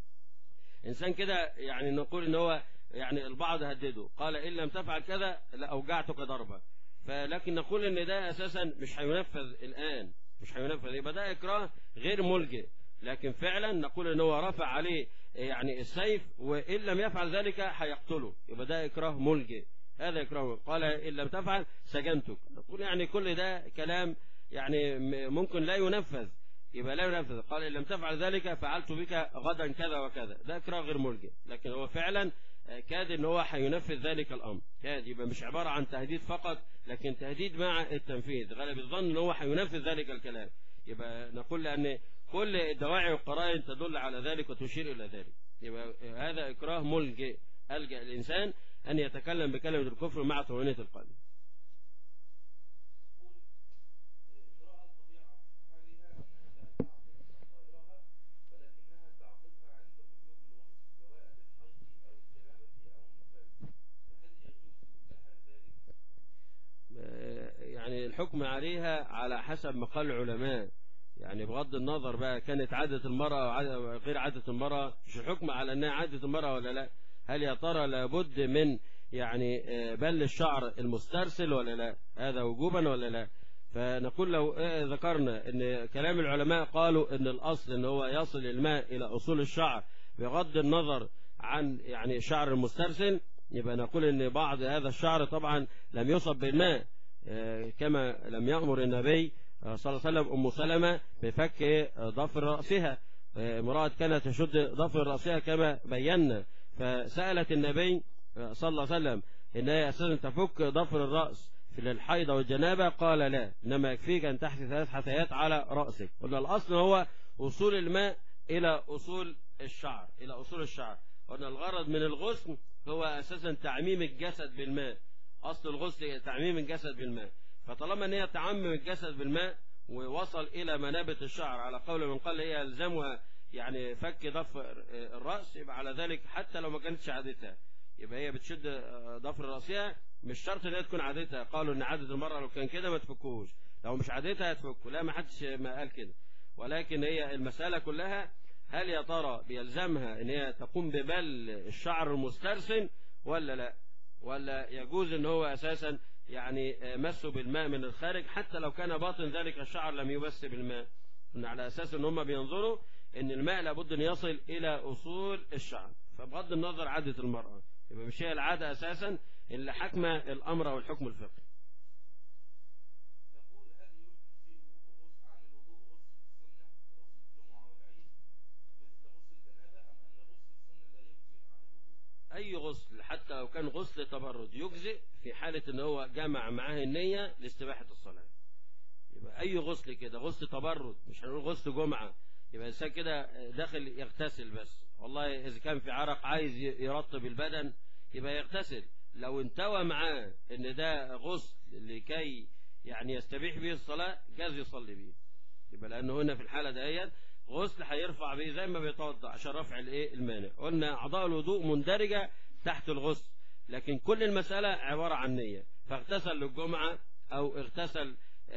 إنسان كده يعني نقول إن هو يعني البعض هدده قال إن لم تفعل كذا لأوجعتك ضربة فلكن نقول إن ده أساسا مش هينفذ الآن مش هينفذ يبقى ده إكراه غير ملجئ لكن فعلا نقول إن هو رفع عليه يعني السيف وإن لم يفعل ذلك هيقتله يبقى ده إكراه ملجئ هذا إكراه قال إن لم تفعل سجنتك نقول يعني كل ده كلام يعني ممكن لا ينفذ يبقى لا ينفذ قال إن لم تفعل ذلك فعلت بك غدا كذا وكذا ده إكراه غير ملجئ لكن هو فعلا كاد ان هو هينفذ ذلك الامر كاد يبقى مش عباره عن تهديد فقط لكن تهديد مع التنفيذ غالب الظن ان هو هينفذ ذلك الكلام يبقى نقول لان كل الدواعي والقرائن تدل على ذلك وتشير الى ذلك يبقى هذا اكراه ملجئ الجا الانسان ان يتكلم بكلمه الكفر مع طمانينه القلب يعني الحكم عليها على حسب ما قال العلماء يعني بغض النظر بقى كانت عادة المرأة أو غير عادة المرأة مش الحكم على أنها عادة المرأة ولا لا هل يا ترى لابد من يعني بل الشعر المسترسل ولا لا هذا وجوبا ولا لا فنقول لو ذكرنا ان كلام العلماء قالوا ان الاصل ان هو يصل الماء الى اصول الشعر بغض النظر عن يعني الشعر المسترسل يبقى نقول ان بعض هذا الشعر طبعا لم يصب بالماء كما لم يأمر النبي صلى الله عليه وسلم أم سلمة بفك ضفر رأسها امرأة كانت تشد ضفر رأسها كما بينا فسألت النبي صلى الله عليه وسلم إن هي أساسا تفك ضفر الرأس في الحيض والجنابة قال لا إنما يكفيك أن تحثي ثلاث حثيات على رأسك قلنا الأصل هو وصول الماء إلى أصول الشعر إلى أصول الشعر قلنا الغرض من الغسل هو أساسا تعميم الجسد بالماء أصل الغسل تعميم الجسد بالماء فطالما أن هي تعمم الجسد بالماء ووصل إلى منابت الشعر على قول من قال هي يلزمها يعني فك ضفر الرأس يبقى على ذلك حتى لو ما كانتش عادتها يبقى هي بتشد ضفر رأسها مش شرط ان هي تكون عادتها قالوا ان عادة المرأة لو كان كده ما تفكوش لو مش عادتها تفكه لا ما حدش ما قال كده ولكن هي المسألة كلها هل يا ترى بيلزمها ان هي تقوم ببل الشعر المسترسل ولا لا ولا يجوز ان هو اساسا يعني مسه بالماء من الخارج حتى لو كان باطن ذلك الشعر لم يمس بالماء ان على اساس ان هم بينظروا ان الماء لابد ان يصل الى اصول الشعر فبغض النظر عادة المرأة يبقى مش هي العادة اساسا اللي حكمة الامر او الحكم الفقهي اي غسل حتى لو كان غسل تبرد يجزئ في حالة ان هو جمع معاه النية لاستباحة الصلاة يبقى اي غسل كده غسل تبرد مش هنقول غسل جمعة يبقى الانسان كده داخل يغتسل بس والله اذا كان في عرق عايز يرطب البدن يبقى يغتسل لو انتوى معاه ان ده غسل لكي يعني يستبيح به الصلاة جاز يصلي به يبقى لانه هنا في الحالة دهيت غسل هيرفع به زي ما بيتوضا عشان رفع الايه المانع قلنا اعضاء الوضوء مندرجه تحت الغسل لكن كل المساله عباره عن نيه فاغتسل للجمعه او اغتسل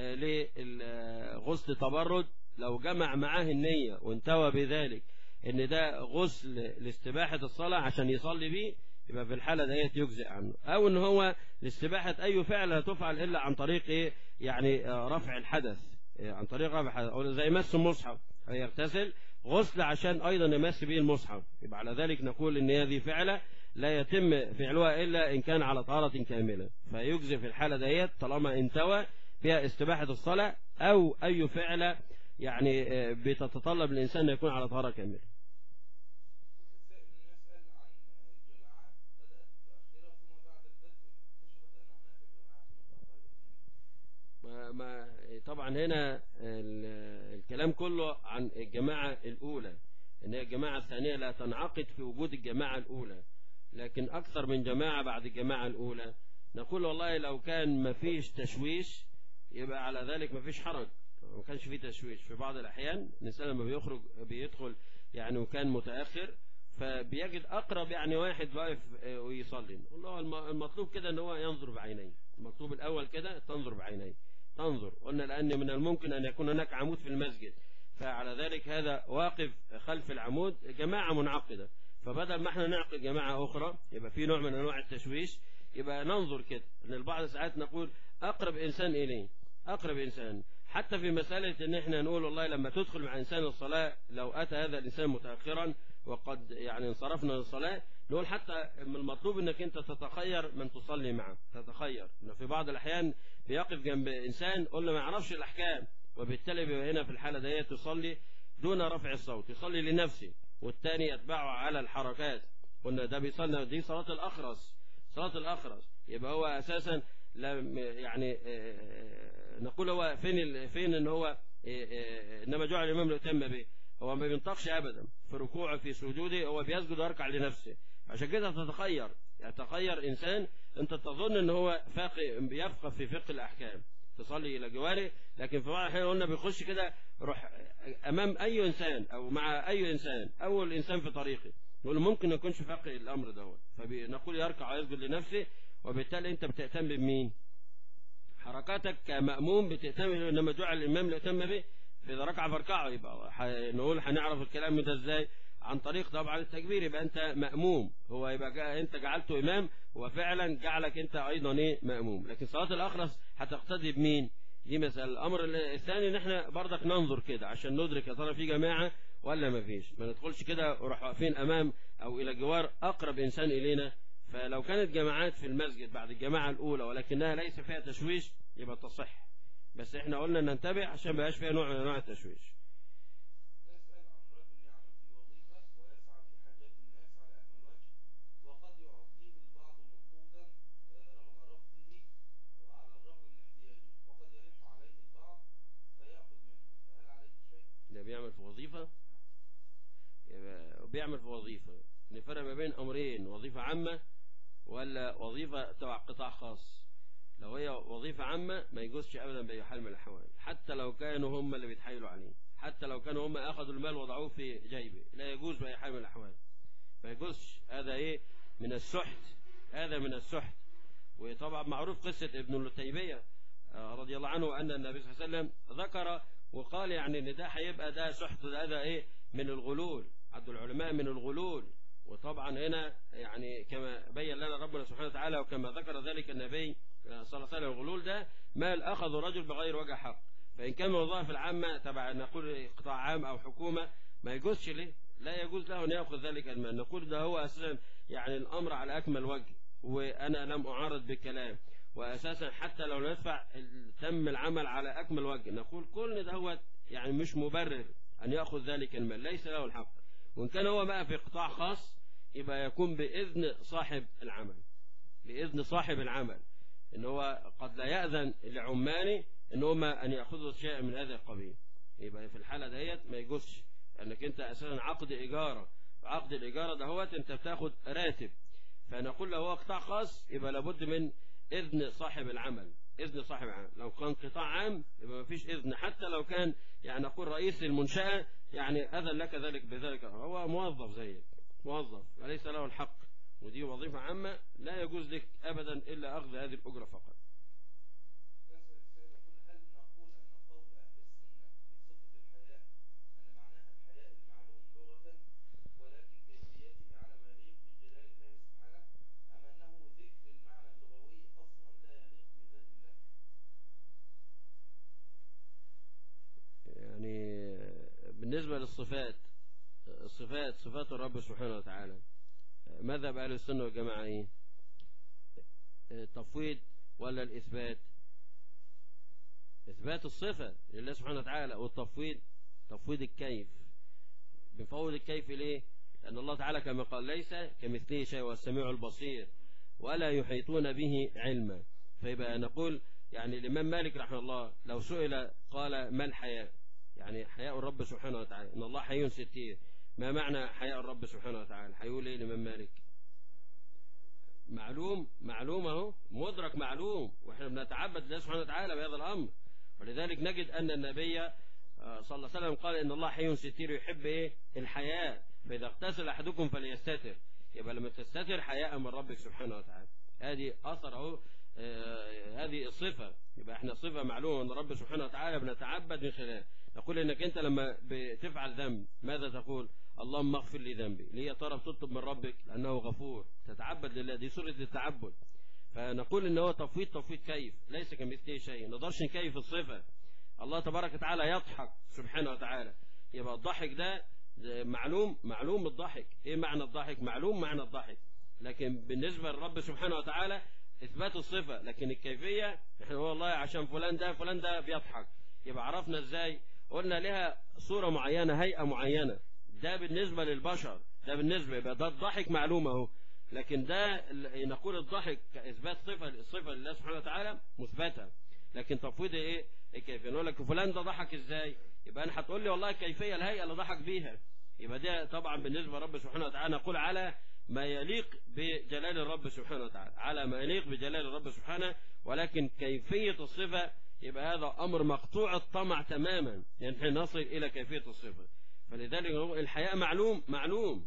لغسل تبرد لو جمع معاه النيه وانتوى بذلك ان ده غسل لاستباحه الصلاه عشان يصلي بيه يبقى في الحاله ديت يجزئ عنه او ان هو لاستباحه اي فعل لا تفعل الا عن طريق ايه يعني رفع الحدث عن طريق رفع الحدث او زي مس المصحف يغتسل غسل عشان ايضا يمس به المصحف يبقى على ذلك نقول ان هذه فعلة لا يتم فعلها الا ان كان على طهارة كاملة فيجزي في الحالة ديت طالما انتوى فيها استباحة الصلاة او اي فعلة يعني بتتطلب الانسان ان يكون على طهارة كاملة ما طبعا هنا الكلام كله عن الجماعة الأولى إن هي الجماعة الثانية لا تنعقد في وجود الجماعة الأولى لكن أكثر من جماعة بعد الجماعة الأولى نقول والله لو كان ما فيش تشويش يبقى على ذلك ما فيش حرج ما كانش فيه تشويش في بعض الأحيان الإنسان لما بيخرج بيدخل يعني وكان متأخر فبيجد أقرب يعني واحد واقف ويصلي والله المطلوب كده ان هو ينظر بعينيه المطلوب الأول كده تنظر بعينيه تنظر قلنا لأن من الممكن أن يكون هناك عمود في المسجد فعلى ذلك هذا واقف خلف العمود جماعة منعقدة فبدل ما احنا نعقد جماعة أخرى يبقى في نوع من أنواع التشويش يبقى ننظر كده ان البعض ساعات نقول أقرب إنسان إليه أقرب إنسان حتى في مسألة ان احنا نقول والله لما تدخل مع إنسان الصلاة لو أتى هذا الإنسان متأخرا وقد يعني انصرفنا للصلاة نقول حتى من المطلوب انك انت تتخير من تصلي معه تتخير انه في بعض الاحيان بيقف جنب انسان قلنا ما يعرفش الاحكام وبالتالي بيبقى هنا في الحالة دي تصلي دون رفع الصوت يصلي لنفسه والثاني يتبعه على الحركات قلنا ده بيصلي دي صلاة الأخرس صلاة الأخرس يبقى هو أساسا لم يعني آه، نقول هو فين ال- فين ان هو آه، آه، انما جعل الامام ليتم به هو ما بينطقش ابدا في ركوعه في سجوده هو بيسجد ويركع لنفسه عشان كده تتخير يتخير انسان انت تظن ان هو فاقه يفقه في فقه الاحكام تصلي الى جواره لكن في بعض الاحيان قلنا بيخش كده روح امام اي انسان او مع اي انسان اول انسان في طريقه نقول له ممكن ما يكونش فاقه الامر دوت فنقول يركع ويسجد لنفسه وبالتالي انت بتهتم بمين حركاتك كمأموم بتهتم انما جعل الامام ليهتم به فاذا ركع فاركعه يبقى ح- نقول هنعرف الكلام ده ازاي عن طريق طبعا التكبير يبقى انت مأموم هو يبقى جا انت جعلته امام وفعلا جعلك انت ايضا ايه مأموم لكن صلاة الاخرس هتقتدي بمين دي مسألة الامر الثاني ان احنا برضك ننظر كده عشان ندرك يا ترى في جماعة ولا ما فيش ما ندخلش كده وراح واقفين امام او الى جوار اقرب انسان الينا فلو كانت جماعات في المسجد بعد الجماعة الاولى ولكنها ليس فيها تشويش يبقى تصح بس احنا قلنا ننتبه عشان ما يبقاش فيها نوع من انواع التشويش يسأل عن رجل يعمل في وظيفة ويسعى في حاجات الناس على أكمل وجه وقد يعطيه البعض نقودا آه، رغم رفضه وعلى الرغم من احتياجه وقد يلح عليه البعض فيأخذ منه فهل عليه شيء؟ ده بيعمل في وظيفة يبقى بيعمل في وظيفة نفرق ما بين أمرين وظيفة عامة ولا وظيفة تبع قطاع خاص لو هي وظيفة عامة ما يجوزش أبدا بأي حال من الأحوال حتى لو كانوا هم اللي بيتحايلوا عليه حتى لو كانوا هم أخذوا المال وضعوه في جيبه لا يجوز بأي حال من الأحوال ما يجوزش هذا إيه من السحت هذا من السحت وطبعا معروف قصة ابن التيمية آه، رضي الله عنه أن النبي صلى الله عليه وسلم ذكر وقال يعني إن ده هيبقى ده سحت ده, ده إيه من الغلول عد العلماء من الغلول وطبعا هنا يعني كما بين لنا ربنا سبحانه وتعالى وكما ذكر ذلك النبي آه، صلى الله عليه وسلم الغلول ده مال أخذ رجل بغير وجه حق فإن كان من الوظائف العامة تبع نقول قطاع عام أو حكومة ما يجوزش ليه لا يجوز له أن يأخذ ذلك المال نقول ده هو أساسا يعني الأمر على أكمل وجه وأنا لم أعارض بالكلام وأساسا حتى لو ندفع تم العمل على أكمل وجه نقول كل ده هو يعني مش مبرر أن يأخذ ذلك المال ليس له الحق وإن كان هو بقى في قطاع خاص يبقى يكون بإذن صاحب العمل بإذن صاحب العمل إن هو قد لا يأذن لعمانه إن هم أن يأخذوا شيئا من هذا القبيل يبقى في الحالة ديت ما يجوزش لأنك أنت أساسا عقد إيجارة عقد الإيجارة دهوت أنت بتاخد راتب فنقول لو هو قطاع خاص يبقى لابد من إذن صاحب العمل إذن صاحب العمل لو كان قطاع عام يبقى ما فيش إذن حتى لو كان يعني نقول رئيس المنشأة يعني أذن لك ذلك بذلك هو موظف زيك موظف وليس له الحق ودي وظيفة عامة لا يجوز لك أبدا إلا أخذ هذه الأجرة فقط يسأل السائل يقول هل نقول أن قول أهل السنة في صفة الحياء أن معناها الحياء المعلوم لغة ولكن كيفيته على ما يليق بجلال الله سبحانه أم أنه ذكر المعنى اللغوي أصلا لا يليق بذات الله يعني بالنسبة للصفات الصفات صفات الرب سبحانه وتعالى ماذا بقى السنة والجماعة ايه التفويض ولا الإثبات إثبات الصفة لله سبحانه وتعالى والتفويض تفويض الكيف بنفوض الكيف ليه لأن الله تعالى كما قال ليس كمثله شيء والسميع البصير ولا يحيطون به علما فيبقى نقول يعني الإمام مالك رحمه الله لو سئل قال ما الحياء يعني حياء الرب سبحانه وتعالى إن الله حي ستير ما معنى حياء الرب سبحانه وتعالى هيقول ايه الإمام مالك معلوم معلوم اهو مدرك معلوم واحنا بنتعبد لله سبحانه وتعالى بهذا الامر ولذلك نجد ان النبي آه، صلى الله عليه وسلم قال ان الله حي ستير يحب ايه الحياء فاذا اغتسل احدكم فليستتر يبقى لما تستتر حياء من ربك سبحانه وتعالى هذه اثر اهو آه، هذه الصفه يبقى احنا صفه معلومه من رب سبحانه وتعالى بنتعبد من خلالها نقول انك انت لما بتفعل ذنب ماذا تقول اللهم اغفر لي ذنبي ليه ترى بتطلب من ربك لانه غفور تتعبد لله دي سوره التعبد فنقول ان هو تفويض تفويض كيف ليس كمثله شيء ما نقدرش نكيف الصفه الله تبارك وتعالى يضحك سبحانه وتعالى يبقى الضحك ده معلوم معلوم الضحك ايه معنى الضحك معلوم معنى الضحك لكن بالنسبه للرب سبحانه وتعالى اثبات الصفه لكن الكيفيه احنا والله عشان فلان ده فلان ده بيضحك يبقى عرفنا ازاي قلنا لها صورة معينة هيئة معينة ده بالنسبة للبشر ده بالنسبة يبقى ده الضحك معلوم اهو لكن ده ال- نقول الضحك كإثبات صفة الصفة لله سبحانه وتعالى مثبتة لكن تفويض ايه الكيفية نقول لك فلان ده ضحك ازاي يبقى انا هتقول لي والله الكيفية الهيئة اللي ضحك بيها يبقى ده طبعا بالنسبة لرب سبحانه وتعالى نقول على ما يليق بجلال الرب سبحانه وتعالى على ما يليق بجلال الرب سبحانه ولكن كيفية الصفة يبقى هذا أمر مقطوع الطمع تماما يعني احنا نصل إلى كيفية الصفة فلذلك نقول الحياء معلوم معلوم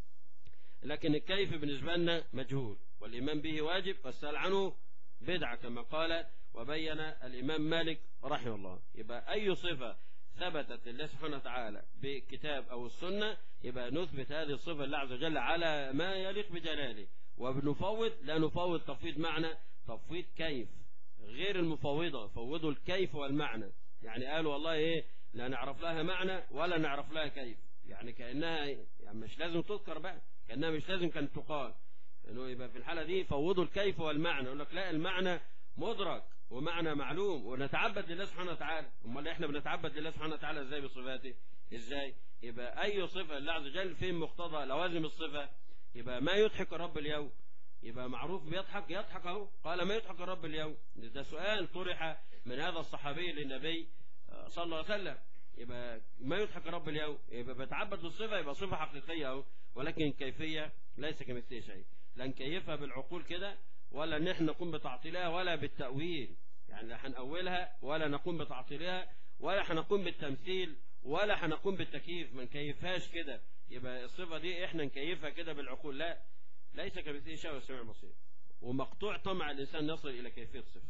لكن الكيف بالنسبة لنا مجهول والإيمان به واجب والسأل عنه بدعة كما قال وبين الإمام مالك رحمه الله يبقى أي صفة ثبتت لله سبحانه وتعالى بكتاب أو السنة يبقى نثبت هذه الصفة لله عز وجل على ما يليق بجلاله وبنفوض لا نفوض تفويض معنى تفويض كيف غير المفوضة فوضوا الكيف والمعنى يعني قالوا والله ايه لا نعرف لها معنى ولا نعرف لها كيف يعني كأنها يعني مش لازم تذكر بقى كأنها مش لازم كانت تقال انه يبقى في الحالة دي فوضوا الكيف والمعنى يقول لك لا المعنى مدرك ومعنى معلوم ونتعبد لله سبحانه وتعالى امال احنا بنتعبد لله سبحانه وتعالى ازاي بصفاته ازاي يبقى اي صفة لله عز وجل فين مقتضى لوازم الصفة يبقى ما يضحك الرب اليوم يبقى معروف بيضحك يضحك اهو قال ما يضحك الرب اليوم ده سؤال طرح من هذا الصحابي للنبي آه، صلى الله عليه وسلم يبقى ما يضحك الرب اليوم يبقى بيتعبد بالصفة يبقى صفة حقيقية اهو ولكن الكيفية ليس كمثله شيء لا نكيفها بالعقول كده ولا ان احنا نقوم بتعطيلها ولا بالتأويل يعني لا هنأولها ولا نقوم بتعطيلها ولا هنقوم بالتمثيل ولا هنقوم بالتكييف ما نكيفهاش كده يبقى الصفة دي احنا نكيفها كده بالعقول لا ليس كمثله شيء والسميع البصير ومقطوع طمع الإنسان يصل إلى كيفية الصفة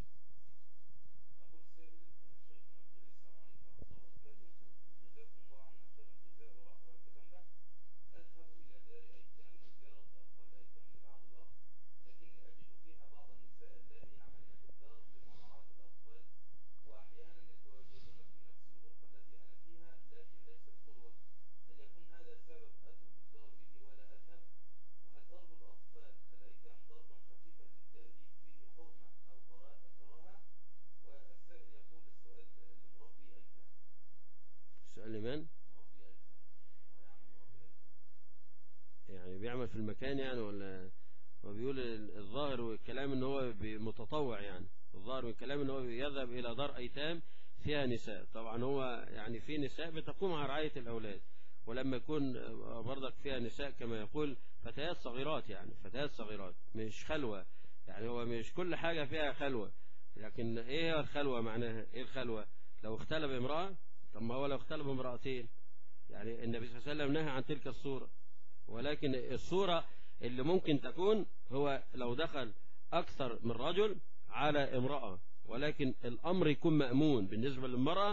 نقول سائل شيخنا الجليل السلام عليكم ورحمة الله وبركاته جزاكم الله عنا خير الجزاء وغفر الكلام ده أذهب إلى دار أيتام لزيارة أطفال الأيتام لبعض الأخ لكني أجد فيها بعض النساء اللائي عملن في الدار لمراعاة الأطفال وأحيانا يتواجدون في نفس الغرفة التي أنا فيها لكن ليست خلوة هل يكون هذا سبب أترك الدار به ولا أذهب وهل ضرب الأطفال الأيتام ضربا خفيفا للتأديب فيه حرمة أو كراهة كراهة والسائل يقول السؤال لمربي أيتام السؤال لمن مربي أيتام ويعمل مربي أيتام يعني بيعمل في المكان يعني ولا هو بيقول ال- الظاهر والكلام ان هو بي- متطوع يعني الظاهر والكلام ان هو يذهب الى دار ايتام فيها نساء طبعا هو يعني في نساء بتقوم على رعاية الاولاد ولما يكون آه، برضك فيها نساء كما يقول فتيات صغيرات يعني فتيات صغيرات مش خلوة يعني هو مش كل حاجة فيها خلوة لكن ايه هي الخلوة معناها ايه الخلوة لو اختلى بامرأة طب ما هو لو اختلى بامرأتين يعني النبي صلى الله عليه وسلم نهى عن تلك الصورة ولكن الصورة اللي ممكن تكون هو لو دخل أكثر من رجل على امرأة ولكن الأمر يكون مأمون بالنسبة للمرأة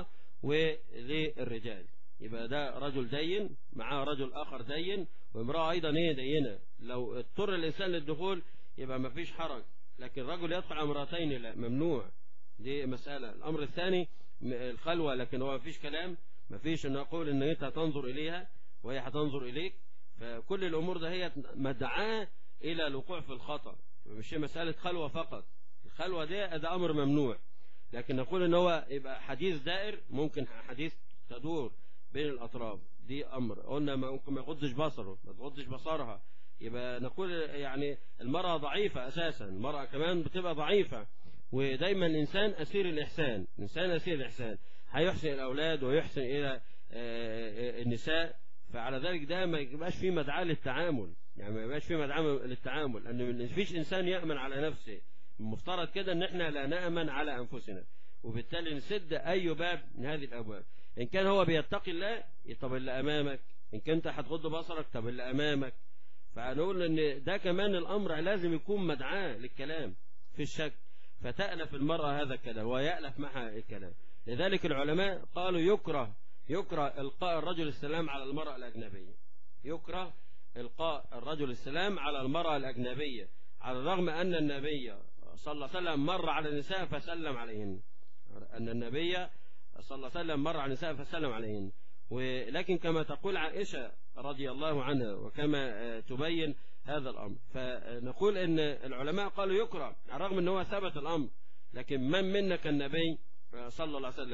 وللرجال يبقى ده رجل دين معاه رجل آخر دين وامرأة أيضا هي دينة لو اضطر الإنسان للدخول يبقى ما فيش حرج لكن رجل يدخل على امرأتين لا ممنوع دي مسألة الأمر الثاني م- الخلوة لكن هو ما فيش كلام ما فيش أن أقول أن أنت هتنظر إليها وهي هتنظر إليك فكل الأمور ده هي مدعاة إلى الوقوع في الخطأ مش هي مسألة خلوة فقط الخلوة دي ده أمر ممنوع لكن نقول ان هو يبقى حديث دائر ممكن حديث تدور بين الأطراف دي أمر قلنا ما- ممكن ما يغضش بصره ما تغضش بصرها يبقى نقول يعني المرأة ضعيفة أساسا المرأة كمان بتبقى ضعيفة ودايما الإنسان أسير الإحسان الإنسان أسير الإحسان هيحسن الأولاد ويحسن إلى آه، آه، النساء فعلى ذلك ده ما يبقاش فيه مدعاة للتعامل يعني ما يبقاش فيه مدعاة للتعامل لأن ما فيش إنسان يأمن على نفسه المفترض كده ان احنا لا نأمن على انفسنا وبالتالي نسد اي باب من هذه الابواب ان كان هو بيتقي الله طب اللي امامك ان كنت هتغض بصرك طب اللي امامك فنقول ان ده كمان الامر لازم يكون مدعاة للكلام في الشك فتألف المرأة هذا الكلام ويألف معها الكلام لذلك العلماء قالوا يكره يكره إلقاء الرجل السلام على المرأة الأجنبية يكره إلقاء الرجل السلام على المرأة الأجنبية على الرغم أن النبي صلى الله عليه وسلم مر على النساء فسلم عليهن أن النبي صلى الله عليه وسلم مر على النساء فسلم عليهن ولكن كما تقول عائشة رضي الله عنها وكما آه، تبين هذا الأمر فنقول أن العلماء قالوا يكره على الرغم أنه ثبت الأمر لكن من منا كالنبي آه، صلى الله عليه وسلم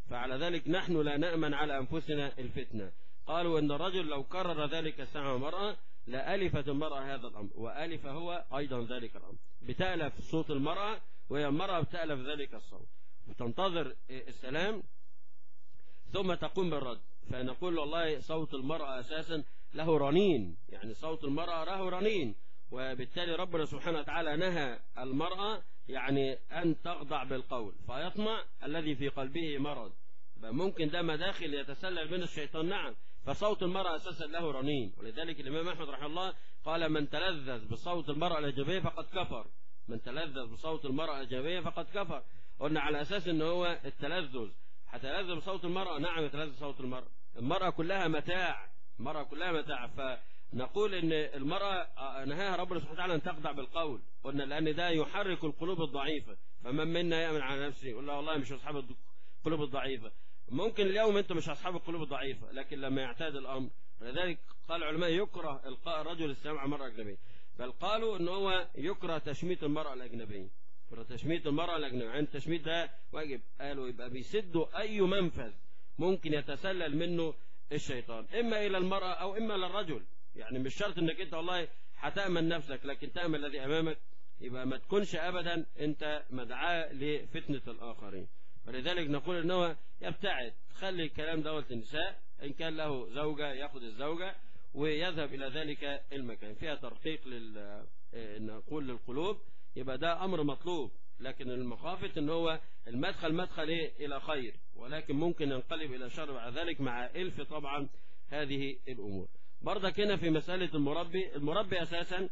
فعلى ذلك نحن لا نأمن على أنفسنا الفتنة قالوا إن الرجل لو كرر ذلك السمع المرأة لألفت المرأة هذا الأمر وألف هو أيضا ذلك الأمر بتألف صوت المرأة وهي المرأة بتألف ذلك الصوت وتنتظر السلام ثم تقوم بالرد فنقول والله صوت المرأة أساسا له رنين يعني صوت المرأة له رنين وبالتالي ربنا سبحانه وتعالى نهى المرأة يعني أن تخضع بالقول فيطمع الذي في قلبه مرض ممكن ده مداخل يتسلل من الشيطان نعم فصوت المرأة أساسا له رنين ولذلك الإمام أحمد رحمه الله قال من تلذذ بصوت المرأة الأجنبية فقد كفر من تلذذ بصوت المرأة الأجنبية فقد كفر قلنا على أساس أنه هو التلذذ هتلذذ بصوت المرأة نعم يتلذذ صوت المرأة المرأة كلها متاع المرأة كلها متاع فنقول ان المرأة نهاها ربنا سبحانه وتعالى ان تخضع بالقول قلنا لان ده يحرك القلوب الضعيفة فمن منا يأمن على نفسه يقول له والله مش اصحاب القلوب الضعيفة ممكن اليوم انتم مش اصحاب القلوب الضعيفة لكن لما يعتاد الامر لذلك قال العلماء يكره القاء الرجل السلام على مرأة اجنبية بل قالوا ان هو يكره تشميت المرأة الاجنبية يكره تشميت المرأة الاجنبية يعني التشميت ده واجب قالوا يبقى بيسدوا اي منفذ ممكن يتسلل منه الشيطان اما الى المرأة او اما للرجل يعني مش شرط انك انت والله هتأمن نفسك لكن تأمن الذي امامك يبقى ما تكونش ابدا انت مدعاة لفتنة الاخرين ولذلك نقول ان هو يبتعد خلي الكلام دوت النساء ان كان له زوجة ياخذ الزوجة ويذهب الى ذلك المكان فيها ترقيق لل نقول للقلوب يبقى ده امر مطلوب لكن المخافة ان هو المدخل مدخل ايه الى خير ولكن ممكن ينقلب الى شر بعد ذلك مع الف طبعا هذه الامور برضك هنا في مسألة المربي المربي اساسا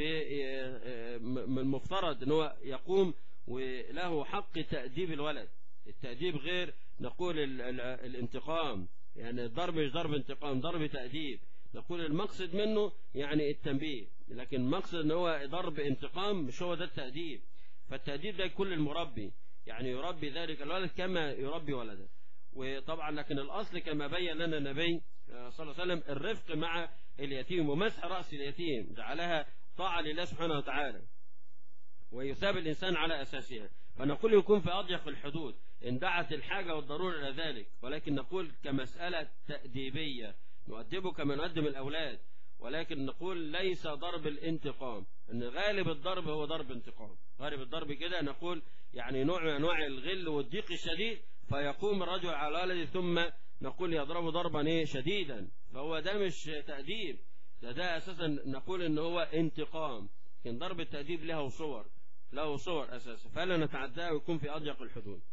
من المفترض ان هو يقوم وله حق تأديب الولد التأديب غير نقول ال ال الانتقام يعني الضرب مش ضرب انتقام ضرب تأديب نقول المقصد منه يعني التنبيه لكن مقصد ان هو ضرب انتقام مش هو ده التأديب فالتأديب ده كل المربي يعني يربي ذلك الولد كما يربي ولده وطبعا لكن الأصل كما بين لنا النبي صلى الله عليه وسلم الرفق مع اليتيم ومسح رأس اليتيم جعلها طاعة لله سبحانه وتعالى ويثاب الإنسان على أساسها فنقول يكون في أضيق الحدود إن دعت الحاجة والضرورة إلى ذلك ولكن نقول كمسألة تأديبية نؤدبه كما نقدم الأولاد ولكن نقول ليس ضرب الانتقام ان غالب الضرب هو ضرب انتقام غالب الضرب كده نقول يعني نوع من انواع الغل والضيق الشديد فيقوم الرجل على ولده ثم نقول يضربه ضربا ايه شديدا فهو ده مش تأديب ده ده اساسا نقول ان هو انتقام لكن ضرب التأديب له صور له صور اساسا فلا نتعداه ويكون في اضيق الحدود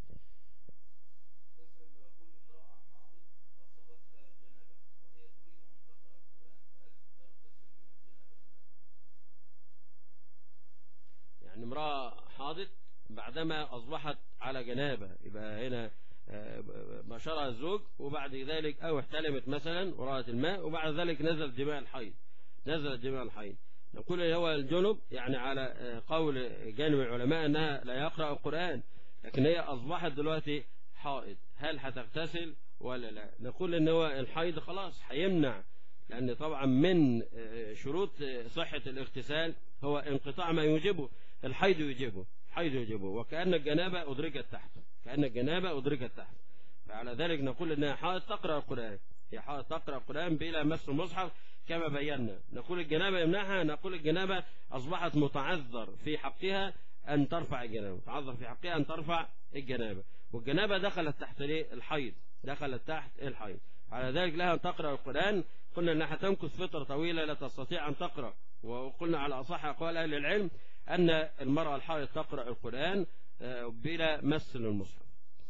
يعني امرأة حاضت بعدما أصبحت على جنابة يبقى هنا بشرها الزوج وبعد ذلك أو احتلمت مثلا ورأت الماء وبعد ذلك نزل دماء الحيض نزل دماء الحيض نقول هو الجنب يعني على قول جانب العلماء أنها لا يقرأ القرآن لكن هي أصبحت دلوقتي حائض هل هتغتسل ولا لا نقول ان هو الحيض خلاص هيمنع لأن طبعا من شروط صحة الاغتسال هو انقطاع ما يوجبه الحيض يجيبه الحيض يجيبه وكأن الجنابة أدركت تحته كأن الجنابة أدركت تحته فعلى ذلك نقول أنها حائض تقرأ القرآن هي حائض تقرأ القرآن بلا مس المصحف كما بينا نقول الجنابة يمنعها نقول الجنابة أصبحت متعذر في حقها أن ترفع الجنابة متعذر في حقها أن ترفع الجنابة والجنابة دخلت تحت الحيض دخلت تحت الحيض على ذلك لها أن تقرأ القرآن قلنا أنها تمكث فترة طويلة لا تستطيع أن تقرأ وقلنا على أصح أقوال أهل العلم أن المرأة الحائض تقرأ القرآن بلا مس للمصحف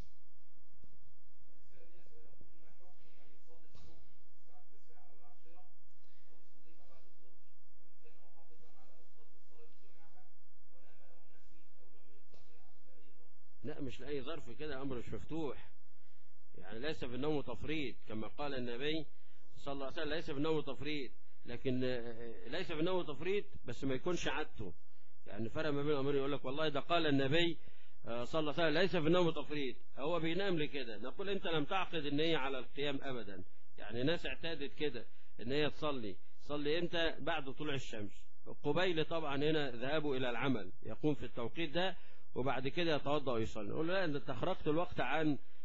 لا مش لأي ظرف كده أمر مش مفتوح يعني ليس في النوم تفريط كما قال النبي صلى الله عليه وسلم ليس في النوم تفريط لكن ليس في النوم تفريط بس ما يكونش عادته يعني فرق ما بين الأمرين يقول لك والله ده قال النبي صلى الله عليه وسلم ليس في النوم تفريط هو بينام لكده نقول انت لم تعقد النية على القيام ابدا يعني ناس اعتادت كده ان هي تصلي تصلي امتى بعد طلوع الشمس قبيل طبعا هنا ذهابه الى العمل يقوم في التوقيت ده وبعد كده يتوضا ويصلي نقول له لا انت خرجت الوقت عن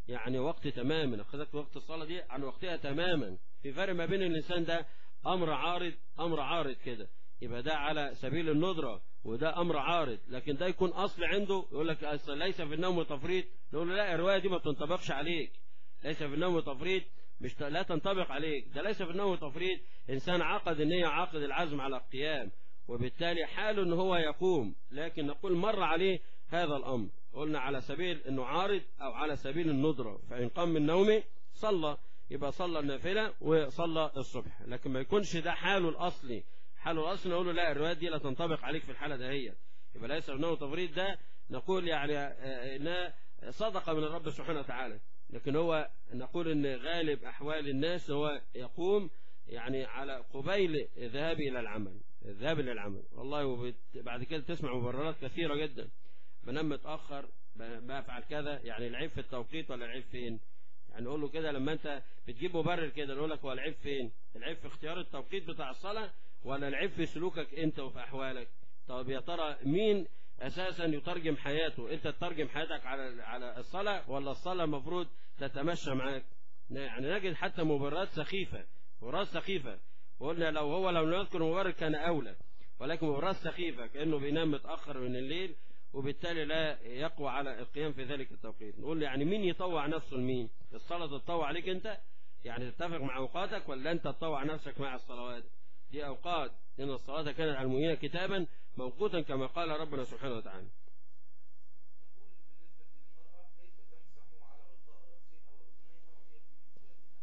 يعني وقت تماما أخذت وقت الصلاة دي عن وقتها تماما في فرق ما بين الإنسان ده أمر عارض أمر عارض كده يبقى ده على سبيل الندرة وده أمر عارض لكن ده يكون أصل عنده يقول لك أصل ليس في النوم تفريط نقول له لا الرواية دي ما بتنطبقش عليك ليس في النوم تفريط مش لا تنطبق عليك ده ليس في النوم تفريط إنسان عقد النية عقد العزم على القيام وبالتالي حاله ان هو يقوم لكن نقول مر عليه هذا الامر قلنا على سبيل انه عارض او على سبيل الندرة فان قام من نومه صلى يبقى صلى النافلة وصلى الصبح لكن ما يكونش ده حاله الاصلي حاله الاصلي نقول له لا الروايات دي لا تنطبق عليك في الحالة دهيت يبقى ليس النوم تفريط ده نقول يعني آه، انها صدقة من الرب سبحانه وتعالى لكن هو نقول ان غالب احوال الناس هو يقوم يعني على قبيل الذهاب الى العمل الذهاب الى العمل والله وبت... بعد كده تسمع مبررات كثيرة جدا بنام متأخر ب- بفعل كذا يعني العيب في التوقيت ولا العيب فين يعني نقول له كده لما انت بتجيب مبرر كده نقول لك هو العيب فين العيب في اختيار التوقيت بتاع الصلاة ولا العيب في سلوكك انت وفي احوالك طب يا ترى مين اساسا يترجم حياته انت تترجم حياتك على على الصلاة ولا الصلاة المفروض تتمشى معاك يعني نجد حتى مبررات سخيفة مبررات سخيفة وقلنا لو هو لو لم يذكر مبرر كان اولى ولكن مبررات سخيفة كأنه بينام متأخر من الليل وبالتالي لا يقوى على القيام في ذلك التوقيت نقول يعني مين يطوع نفسه لمين الصلاة تتطوع عليك انت يعني تتفق مع اوقاتك ولا انت تطوع نفسك مع الصلوات دي اوقات ان الصلاة كانت على المؤمنين كتابا موقوتا كما قال ربنا سبحانه وتعالى نقول بالنسبة للمرأة كيف تمسح على غطاء رأسها وأذنيها وهي في ثيابها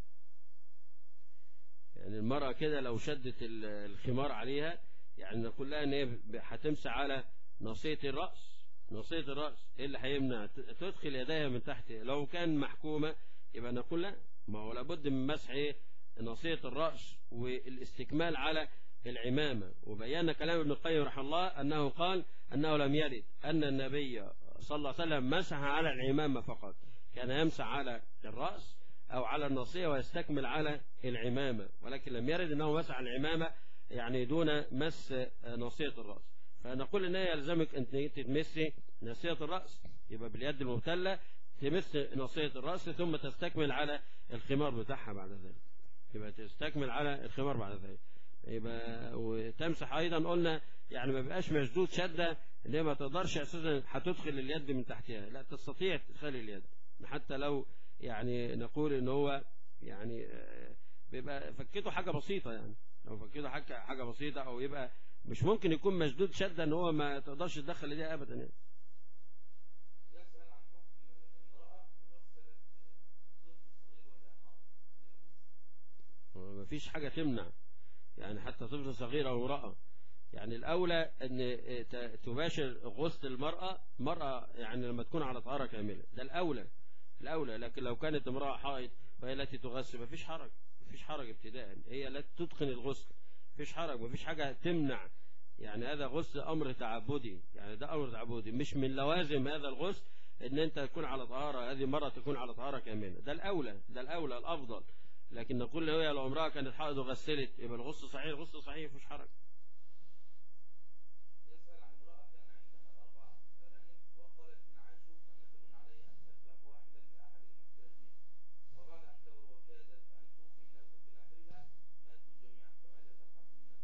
يعني المرأة كده لو شدت ال- الخمار عليها يعني نقول لها ان هي ب- هتمسح على ناصية الرأس ناصية الرأس ايه اللي هيمنع ت- تدخل يديها من تحت لو كان محكومة يبقى نقول لا ما هو لابد من مسح ايه ناصية الرأس والاستكمال على العمامة وبينا كلام ابن القيم رحمه الله أنه قال أنه لم يرد أن النبي صلى الله عليه وسلم مسح على العمامة فقط كان يمسح على الرأس أو على الناصية ويستكمل على العمامة ولكن لم يرد أنه مسح على العمامة يعني دون مس ناصية الرأس فنقول أن هي يلزمك أن تمسي ناصية الرأس يبقى باليد المبتلة تمس ناصية الرأس ثم تستكمل على الخمار بتاعها بعد ذلك يبقى تستكمل على الخمار بعد ذلك يبقى وتمسح ايضا قلنا يعني ما بيبقاش مشدود شده اللي هي ما تقدرش اساسا هتدخل اليد من تحتها لا تستطيع تدخل اليد حتى لو يعني نقول ان هو يعني آه، بيبقى فكته حاجه بسيطه يعني لو فكته حاجه حاجه بسيطه او يبقى مش ممكن يكون مشدود شده ان هو ما تقدرش تدخل ايديها ابدا يعني يسأل عن حكم امرأة غسلت طفل صغير وهي حائض هل يجوز؟ ما فيش حاجة تمنع يعني حتى طفل صغير أو امرأة يعني الأولى أن ت- تباشر غسل المرأة مرأة يعني لما تكون على طهارة كاملة ده الأولى الأولى لكن لو كانت امرأة حائض وهي التي تغسل ما فيش حرج ما فيش حرج ابتداء هي لا تتقن الغسل ما فيش حرج ما فيش حاجة تمنع يعني هذا غسل أمر تعبدي يعني ده أمر تعبدي مش من لوازم هذا الغسل ان انت تكون على طهارة هذه مرة تكون على طهارة كاملة ده الأولى ده الأولى الأفضل لكن نقول له هي لو امرأة كانت حائض وغسلت يبقى الغسل صحيح الغسل صحيح مفيش حرج يسأل عن امرأة كان عندها أربع أرانب وقالت إن عاشوا فنذر علي أن أذبح واحدا لأحد المحتاجين وبعد أن كبر وكادت أن توفي نذر- بنذرها ماتوا جميعا فماذا تفعل بالناس؟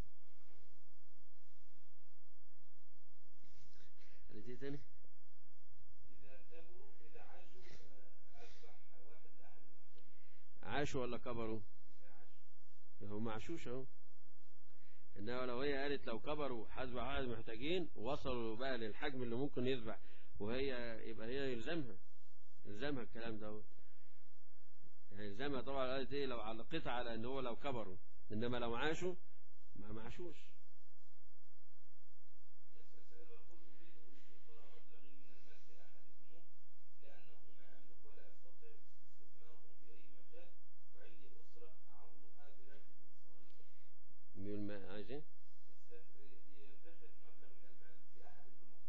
قالت تاني إذا كبروا إذا عاشوا آه، أذبح واحد لأحد المحتاجين عاشوا ولا كبروا إذا عاشوا هم عاشوش اهو انما لو هي قالت لو كبروا حسب عدد محتاجين وصلوا بقى للحجم اللي ممكن يذبح وهي يبقى هي يلزمها يلزمها الكلام دوت يعني يلزمها طبعا قالت ايه لو علقتها على ان هو لو كبروا انما لو عاشوا ما ما عاشوش يسأل سائل ويقول أريد ادخار مبلغ من المال في أحد البنوك لأنه ما أملك ولا أستطيع استثماره في أي مجال وعندي أسرة أعولها براتب صغير بيقول ما عايز ايه يستث- يدخر مبلغ من المال في أحد البنوك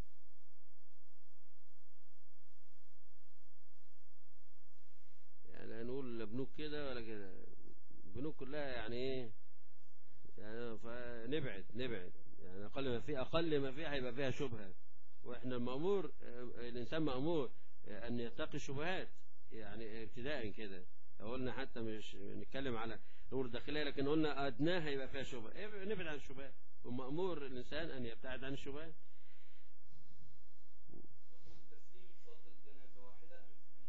يعني هنقول بنوك كده ولا كده البنوك كلها يعني ايه يعني فنبعد نبعد يعني اقل ما في اقل ما فيها هيبقى فيها شبهه واحنا المامور آه، الانسان مامور آه، ان يتقي الشبهات يعني ابتداء كده لو قلنا حتى مش نتكلم على الامور الداخليه لكن قلنا ادناها يبقى فيها شبهه إيه نبعد عن الشبهات ومامور الانسان ان يبتعد عن الشبهات يقول تسليم صلاة الجنازة واحدة أم اثنين؟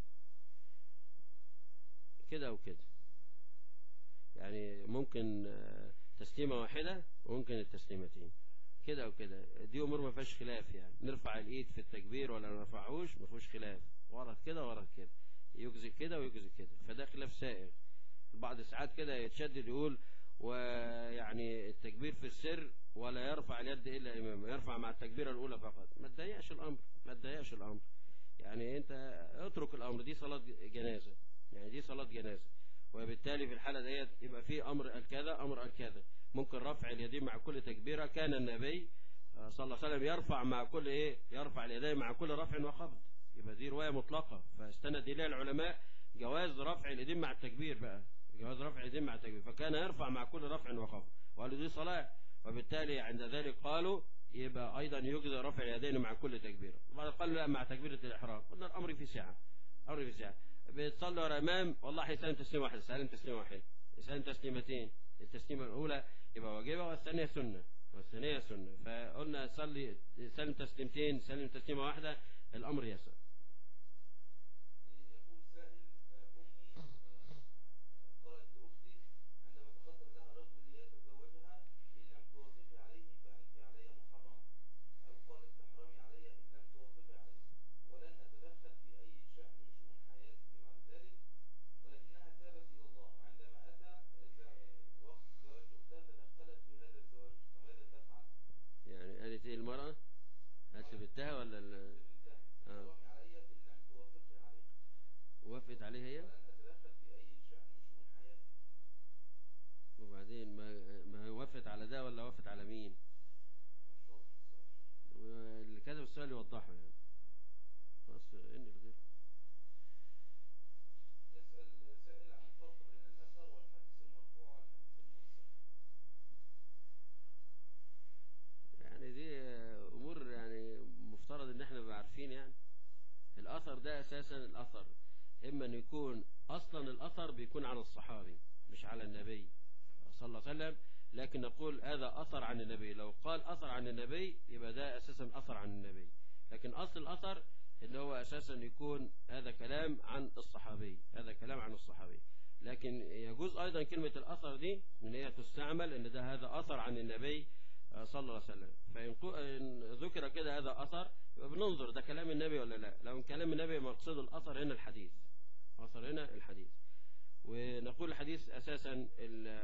كده او كده يعني ممكن آه، تسليمه واحده وممكن التسليمتين كده او كده دي امور ما فيهاش خلاف يعني نرفع الايد في التكبير ولا ما نرفعوش ما فيهوش خلاف ورد كده ورد كده يجزي كده ويجزي كده فده خلاف سائغ بعض ساعات كده يتشدد يقول ويعني التكبير في السر ولا يرفع اليد الا امامه يرفع مع التكبيره الاولى فقط ما تضيقش الامر ما تضيقش الامر يعني انت اترك الامر دي صلاه جنازه يعني دي صلاه جنازه وبالتالي في الحاله ديت يبقى في امر قال كذا امر قال كذا ممكن رفع اليدين مع كل تكبيره كان النبي آه، صلى الله عليه وسلم يرفع مع كل ايه يرفع اليدين مع كل رفع وخفض يبقى دي روايه مطلقه فاستند اليها العلماء جواز رفع اليدين مع التكبير بقى جواز رفع اليدين مع التكبير فكان يرفع مع كل رفع وخفض وقالوا دي صلاه وبالتالي عند ذلك قالوا يبقى ايضا يجزى رفع اليدين مع كل تكبيره بعد قالوا لا مع تكبيره الاحرام قلنا الامر في سعه امر في سعه بتصلي ورا امام والله هيسلم تسليمه واحده سلم تسليمه واحده يسلم تسليمتين التسليمه الاولى يبقى واجبه والثانيه سنه والثانيه سنه فقلنا صلي سلم تسليمتين سلم تسليمه واحده الامر يسر يقول سائل آه، أمي آه، قالت لأختي عندما تقدم لها الرجل ليتزوجها إن لم توافقي عليه فأنت علي محرمة أو قالت تحرمي علي إن لم توافقي عليه ولن أتدخل في أي شأن من شؤون حياتك بعد ذلك ولكنها تابت إلى الله وعندما أتى ز- وقت زواج أختها تدخلت في هذا الزواج فماذا تفعل؟ يعني قالت ايه المراه قالت بنتها ولا ال- لبنتها آه. تحرمي علي إن لم توافقي عليه وافقت عليه هي ولن أتدخل في أي شأن من شؤون حياتك وبعدين ما ما وافقت على ده ولا وافقت على مين مش واضح السؤال واللي كتب السؤال يوضحه يعني خلاص اني الغير يسأل سائل عن الفرق بين الأثر والحديث المرفوع والحديث المرسل يعني دي امور يعني مفترض ان احنا نبقى عارفين يعني الاثر ده اساسا الاثر اما ان يكون اصلا الاثر بيكون عن الصحابي مش على النبي صلى الله عليه وسلم لكن نقول هذا اثر عن النبي لو قال اثر عن النبي يبقى ده اساسا اثر عن النبي لكن اصل الاثر ان هو اساسا يكون هذا كلام عن الصحابي هذا كلام عن الصحابي لكن يجوز ايضا كلمه الاثر دي ان هي تستعمل ان ده هذا اثر عن النبي آه، صلى الله عليه وسلم فإن قو- إن ذكر كده هذا أثر يبقى بننظر ده كلام النبي ولا لا لو كلام النبي مقصود الأثر هنا الحديث أثر هنا الحديث ونقول الحديث أساسا ال-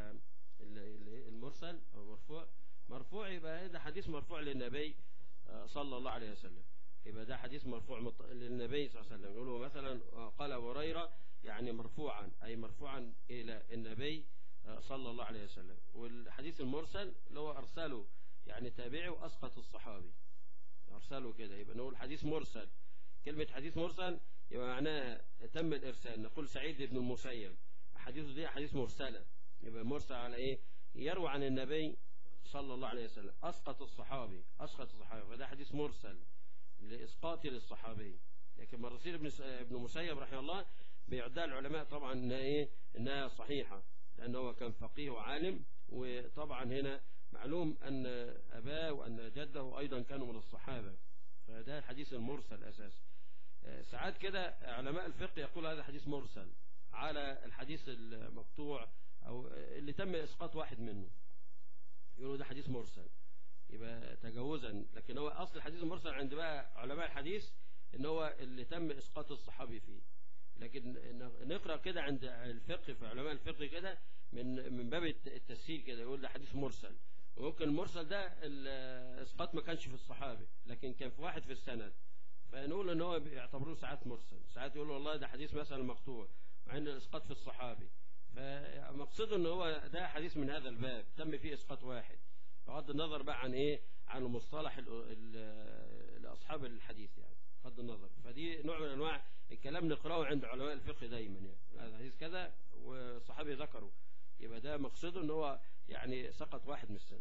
ال- ال- المرسل أو مرفوع مرفوع يبقى ده حديث مرفوع للنبي آه، صلى الله عليه وسلم يبقى ده حديث مرفوع مط- للنبي صلى الله عليه وسلم يقولوا مثلا آه، قال أبو هريرة يعني مرفوعا أي مرفوعا إلى النبي آه، صلى الله عليه وسلم والحديث المرسل اللي هو أرسله يعني تابعي وأسقط الصحابي أرسله كده يبقى نقول حديث مرسل كلمة حديث مرسل يبقى معناها تم الإرسال نقول سعيد بن المسيب حديثه دي حديث مرسلة يبقى مرسل على إيه يروى عن النبي صلى الله عليه وسلم أسقط الصحابي أسقط الصحابي فده حديث مرسل لإسقاط للصحابي لكن مرسيل ابن ابن مسيب رحمه الله بيعدها العلماء طبعا انها ايه انها صحيحه لانه هو كان فقيه وعالم وطبعا هنا معلوم ان اباه وان جده ايضا كانوا من الصحابه فده الحديث المرسل اساسا آه، ساعات كده علماء الفقه يقول هذا حديث مرسل على الحديث المقطوع او اللي تم اسقاط واحد منه يقولوا ده حديث مرسل يبقى تجاوزا لكن هو اصل الحديث المرسل عند بقى علماء الحديث ان هو اللي تم اسقاط الصحابي فيه لكن نقرا كده عند الفقه في علماء الفقه كده من من باب التسهيل كده يقول ده حديث مرسل وممكن المرسل ده الاسقاط ما كانش في الصحابي لكن كان في واحد في السند فنقول ان هو بيعتبروه ساعات مرسل ساعات يقولوا والله ده حديث مثلا مقطوع مع ان الاسقاط في الصحابي فمقصده ان هو ده حديث من هذا الباب تم فيه اسقاط واحد بغض النظر بقى عن ايه عن مصطلح ال- ال- لاصحاب الحديث يعني بغض النظر فدي نوع من انواع الكلام نقراه عند علماء الفقه دايما يعني هذا حديث كذا والصحابي ذكروا يبقى ده مقصده ان هو يعني سقط واحد من السنه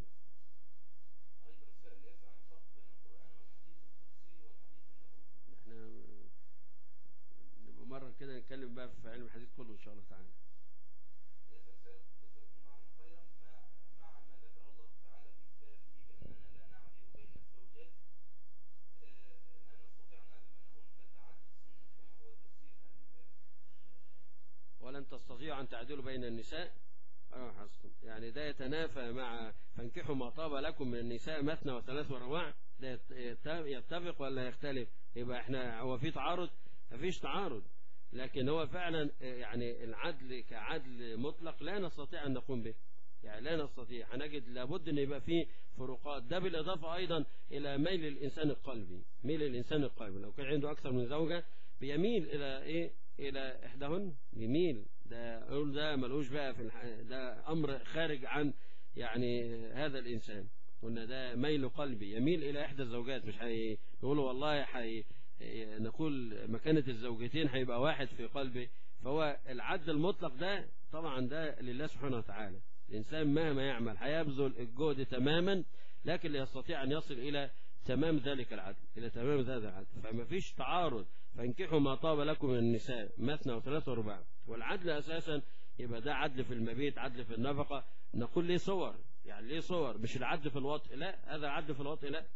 أيضا سائل يسأل عن الفرق بين القرآن والحديث القدسي والحديث النبوي احنا نبقى مرة كده نتكلم بقى في علم الحديث كله ان شاء الله تعالى يسأل سائل جزاكم الله عنا خيرا مع مع ما ذكر الله تعالى في كتابه بأننا لا نعدل بين الزوجات آه، لا نستطيع أن نعدل بينهن فتعدد سنة فما هو تفسير هذه الآية؟ ولن تستطيعوا أن تعدلوا بين النساء ولو حصتم يعني ده يتنافى مع فانكحوا ما طاب لكم من النساء مثنى وثلاث ورباع ده يت- يت- يتفق ولا يختلف يبقى احنا هو في تعارض مفيش تعارض لكن هو فعلا يعني العدل كعدل مطلق لا نستطيع أن نقوم به يعني لا نستطيع هنجد لابد أن يبقى فيه فروقات ده بالإضافة أيضا إلى ميل الإنسان القلبي ميل الإنسان القلبي لو كان عنده أكثر من زوجة بيميل إلى إيه إلى إحداهن يميل ده أقول ده ملوش بقى في الح... ده أمر خارج عن يعني هذا الإنسان قلنا ده ميل قلبي يميل إلى إحدى الزوجات مش هي يقولوا والله حي... نقول مكانة الزوجتين هيبقى واحد في قلبي فهو العدل المطلق ده طبعا ده لله سبحانه وتعالى الإنسان مهما يعمل هيبذل الجهد تماما لكن لا يستطيع أن يصل إلى تمام ذلك العدل إلى تمام ذلك العدل فما فيش تعارض فانكحوا ما طاب لكم من النساء مثنى وثلاثة ورباع والعدل أساسا يبقى ده عدل في المبيت عدل في النفقة نقول ليه صور يعني ليه صور مش العدل في الوطء لا هذا العدل في الوطء لا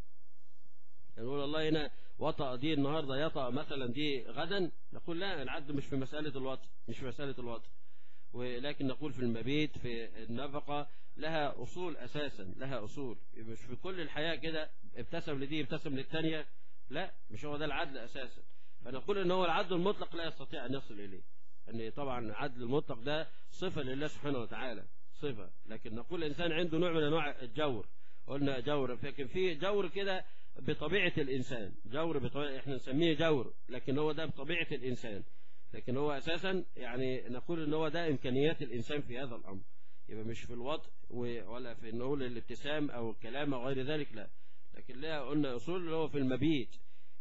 نقول والله هنا وطأ دي النهاردة يطأ مثلا دي غدا نقول لا العدل مش في مسألة الوطء مش في مسألة الوطء ولكن نقول في المبيت في النفقة لها أصول أساسا لها أصول مش في كل الحياة كده ابتسم لدي ابتسم للتانية لا مش هو ده العدل أساسا فنقول ان هو العدل المطلق لا يستطيع أن يصل إليه أن طبعا العدل المطلق ده صفة لله سبحانه وتعالى صفة لكن نقول الإنسان عنده نوع من أنواع الجور قلنا جور لكن في جور كده بطبيعة الإنسان جور بطبيعة احنا نسميه جور لكن هو ده بطبيعة الإنسان لكن هو أساسا يعني نقول ان هو ده إمكانيات الإنسان في هذا الأمر يبقى مش في الوضع ولا في نقول الابتسام أو الكلام أو غير ذلك لا لكن لها قلنا أصول اللي هو في المبيت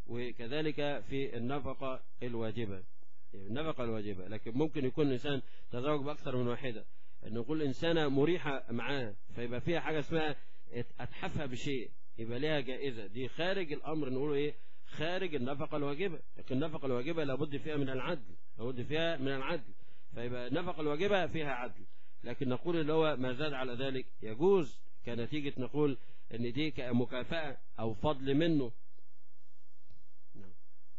وكذلك في النفقة الواجبة يعني النفقة الواجبة لكن ممكن يكون الإنسان تزوج بأكثر من واحدة أن نقول إنسانة مريحة معاه فيبقى فيها حاجة اسمها أتحفها بشيء يبقى لها جائزة دي خارج الأمر نقوله إيه خارج النفقة الواجبة لكن النفقة الواجبة لابد فيها من العدل لابد فيها من العدل فيبقى النفقة الواجبة فيها عدل لكن نقول اللي هو ما زاد على ذلك يجوز كنتيجة نقول ان دي كمكافأة او فضل منه نعم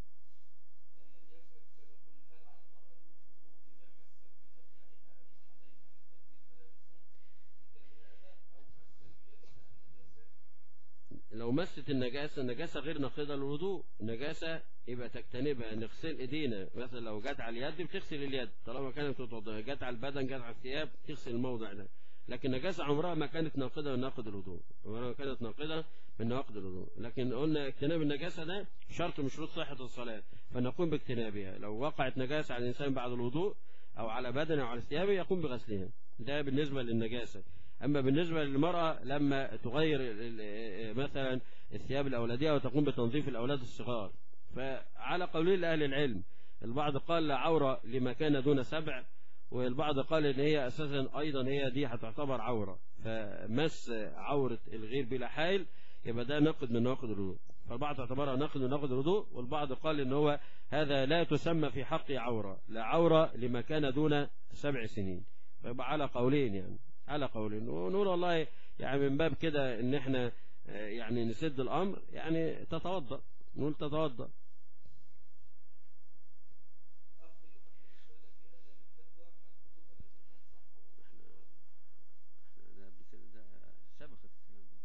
يسأل فيقول هل على المرأة الوضوء إذا مست من أبنائها المحلين عن تبديل ملابسهم إن كان لها أداء أو مست بيدها النجاسات لو مست النجاسة النجاسة غير ناقضة للوضوء النجاسة يبقى تجتنبها نغسل ايدينا مثلا لو جت على اليد بتغسل اليد طالما كانت متوضئة جت على البدن جت على الثياب تغسل الموضع ده لكن النجاسة عمرها ما كانت ناقضة من ناقض الوضوء عمرها ما كانت ناقضة من نواقض الوضوء لكن قلنا اجتناب النجاسة ده شرط من شروط صحة الصلاة فنقوم باجتنابها لو وقعت نجاسة على الإنسان بعد الوضوء أو على بدنه أو على ثيابه يقوم بغسلها ده بالنسبة للنجاسة أما بالنسبة للمرأة لما تغير ال- ال- مثلا الثياب الأولادية وتقوم بتنظيف الأولاد الصغار فعلى قولين لأهل العلم البعض قال لا عورة لما كان دون سبع والبعض قال ان هي اساسا ايضا هي دي هتعتبر عورة فمس عورة الغير بلا حائل يبقى ده نقد من نواقض الوضوء فالبعض اعتبرها نقد من نواقض الوضوء والبعض قال ان هو هذا لا تسمى في حق عورة لا عورة لما كان دون سبع سنين فيبقى على قولين يعني على قولين ونقول والله يعني من باب كده ان احنا آه، يعني نسد الامر يعني تتوضا نقول تتوضا أخ يحب رسالة في آداب الفتوى ما الكتب التي تنصحه ده قبل كده ده سبقت الكلام ده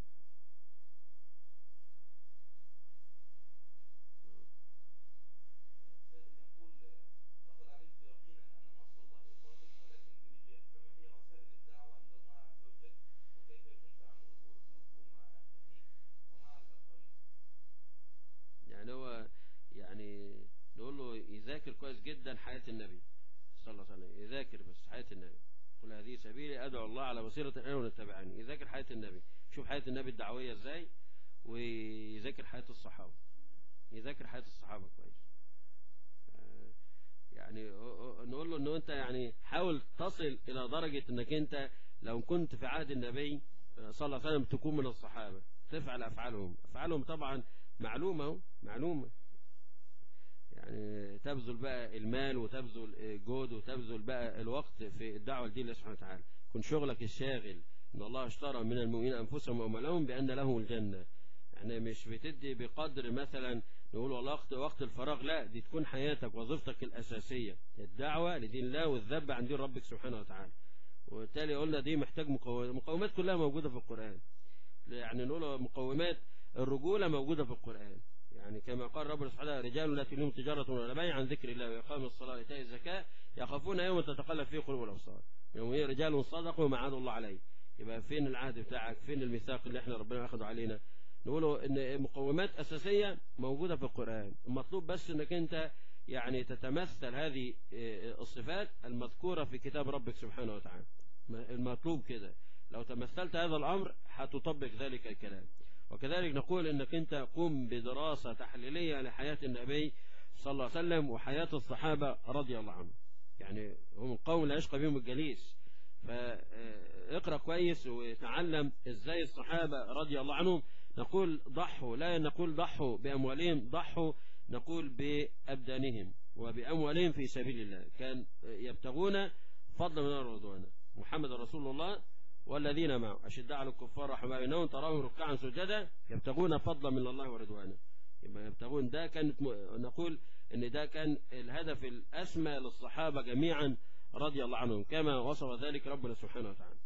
سائل يقول لقد علمت يقينا أن نصر الله قادم ولكن برجال فما هي وسائل الدعوة إلى الله عز وجل وكيف يكون تعامله وسلوكه مع أهله ومع الآخرين يعني هو يعني نقول له يذاكر كويس جدا حياة النبي صلى الله عليه وسلم يذاكر بس حياة النبي قل هذه سبيلي أدعو الله على بصيرة أنا ونتبعني يذاكر حياة النبي شوف حياة النبي الدعوية ازاي ويذاكر حياة الصحابة يذاكر حياة الصحابة كويس آه، يعني هو- هو- نقول له انه انت يعني حاول تصل الى درجة انك انت لو كنت في عهد النبي آه، صلى الله عليه وسلم تكون من الصحابة تفعل افعالهم افعالهم طبعا معلومة أهو، معلومة يعني تبذل بقى المال وتبذل الجهد وتبذل بقى الوقت في الدعوة لدين الله سبحانه وتعالى كن شغلك الشاغل إن الله اشترى من المؤمنين أنفسهم وأموالهم بأن لهم الجنة يعني مش بتدي بقدر مثلا نقول والله وقت وقت الفراغ لا دي تكون حياتك وظيفتك الأساسية الدعوة لدين الله والذب عن دين ربك سبحانه وتعالى وبالتالي قلنا دي محتاج مقومات المقومات كلها موجودة في القرآن يعني نقول مقومات الرجولة موجودة في القرآن يعني كما قال ربنا سبحانه رجال لا تلهم تجارة ولا بيع عن ذكر الله وإقام الصلاة وإيتاء الزكاة يخافون يوم تتقلب فيه قلوب الأبصار يوم هي رجال صدقوا ما عاد الله عليه يبقى فين العهد بتاعك فين الميثاق اللي احنا ربنا أخذه علينا نقوله ان مقومات أساسية موجودة في القرآن المطلوب بس انك انت يعني تتمثل هذه الصفات المذكورة في كتاب ربك سبحانه وتعالى المطلوب كده لو تمثلت هذا الأمر هتطبق ذلك الكلام وكذلك نقول انك انت قم بدراسة تحليلية لحياة النبي صلى الله عليه وسلم وحياة الصحابة رضي الله عنهم يعني هم قوم لا يشقى بهم الجليس فاقرأ كويس وتعلم ازاي الصحابة رضي الله عنهم نقول ضحوا لا نقول ضحوا بأموالهم ضحوا نقول بأبدانهم وبأموالهم في سبيل الله كان يبتغون فضل من رضوانا محمد رسول الله والذين معه أشداء على الكفار رحمة بينهم تراهم ركعا سجدا يبتغون فضلا من الله ورضوانه يبقى يبتغون ده كانت م... نقول ان ده كان الهدف الأسمى للصحابة جميعا رضي الله عنهم كما وصف ذلك ربنا سبحانه وتعالى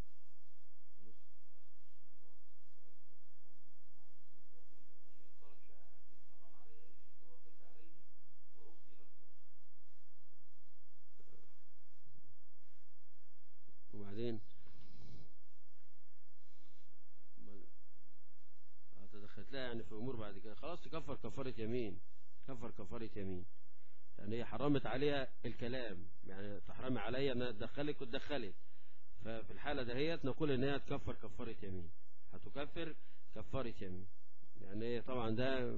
وبعدين تدخلت لها يعني في امور بعد كده خلاص تكفر كفاره يمين كفر كفاره يمين يعني هي حرمت عليها الكلام يعني تحرمي عليا ان اتدخلك وتدخلت ففي الحاله دهيت نقول ان هي تكفر كفاره يمين هتكفر كفاره يمين يعني هي طبعا ده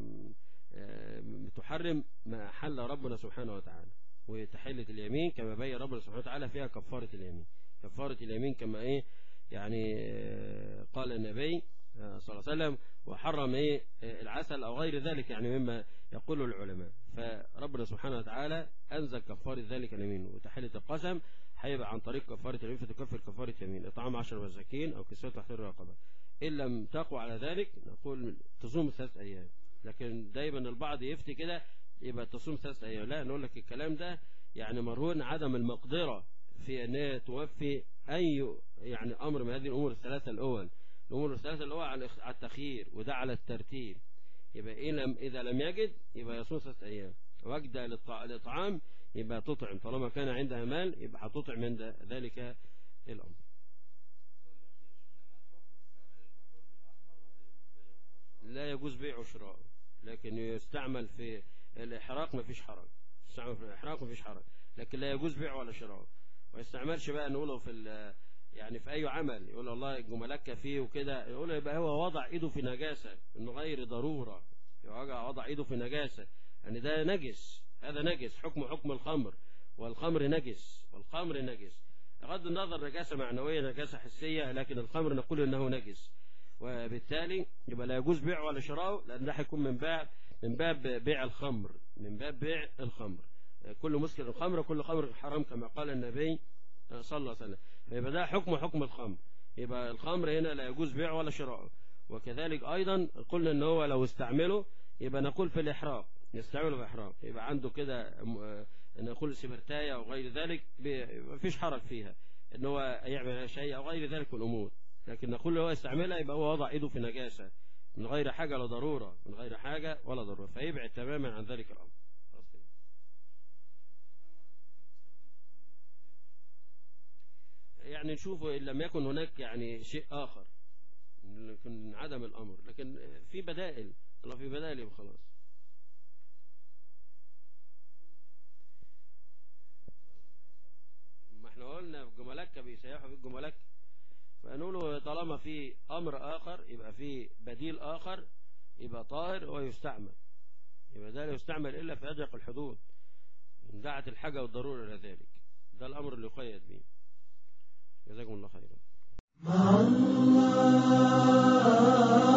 تحرم ما حل ربنا سبحانه وتعالى وتحلة اليمين كما بين ربنا سبحانه وتعالى فيها كفارة اليمين كفارة اليمين كما ايه يعني قال النبي صلى الله عليه وسلم وحرم ايه العسل او غير ذلك يعني مما يقوله العلماء فربنا سبحانه وتعالى انزل كفارة ذلك اليمين وتحلة القسم هيبقى عن طريق كفارة اليمين فتكفر كفارة يمين اطعام عشر مساكين او كسوة تحت الرقبة ان لم تقوى على ذلك نقول تصوم ثلاث ايام لكن دايما البعض يفتي كده يبقى تصوم ثلاث ايام لا نقول لك الكلام ده يعني مرهون عدم المقدرة في ان توفي اي يعني امر من هذه الامور الثلاثة الاول الامور الثلاثة الاول على التخيير وده على الترتيب يبقى إن لم اذا لم يجد يبقى يصوم ثلاث ايام وجد للطعام يبقى تطعم طالما كان عندها مال يبقى هتطعم عند ذلك الامر لا يجوز بيع وشراء لكن يستعمل في الإحراق ما فيش حرج يستعمل في الإحراق ما فيش حرج لكن لا يجوز بيع ولا شراء ما يستعملش بقى نقوله في يعني في أي عمل يقول والله الجملكة فيه وكده يقول يبقى هو وضع إيده في نجاسة من غير ضرورة وضع إيده في نجاسة يعني ده نجس هذا نجس حكم حكم الخمر والخمر نجس والخمر نجس بغض النظر نجاسة معنوية نجاسة حسية لكن الخمر نقول إنه نجس وبالتالي يبقى لا يجوز بيع ولا شراء لأن ده هيكون من باب من باب بيع الخمر من باب بيع الخمر كل مسكر الخمر وكل خمر حرام كما قال النبي صلى الله عليه وسلم فيبقى ده حكم حكم الخمر يبقى الخمر هنا لا يجوز بيع ولا شراء وكذلك أيضا قلنا ان هو لو استعمله يبقى نقول في الإحراق يستعمله في الإحراق يبقى عنده كده نقول سبرتاية أو غير ذلك ما فيش حرج فيها ان هو يعمل شيء أو غير ذلك من الأمور لكن نقول له هو يستعملها يبقى هو وضع ايده في نجاسة من غير حاجة ولا ضرورة من غير حاجة ولا ضرورة فيبعد تماما عن ذلك الأمر يعني نشوف إن لم يكن هناك يعني شيء آخر لكن عدم الأمر لكن في بدائل الله في بدائل يبقى خلاص ما احنا قلنا في جملكة بيسيحوا في الجملكة فنقول طالما في أمر آخر يبقى في بديل آخر يبقى طاهر ويستعمل يبقى ده لا يستعمل إلا في أضيق الحدود إن دعت الحاجة والضرورة إلى ذلك ده الأمر اللي يقيد به جزاكم الله خيرا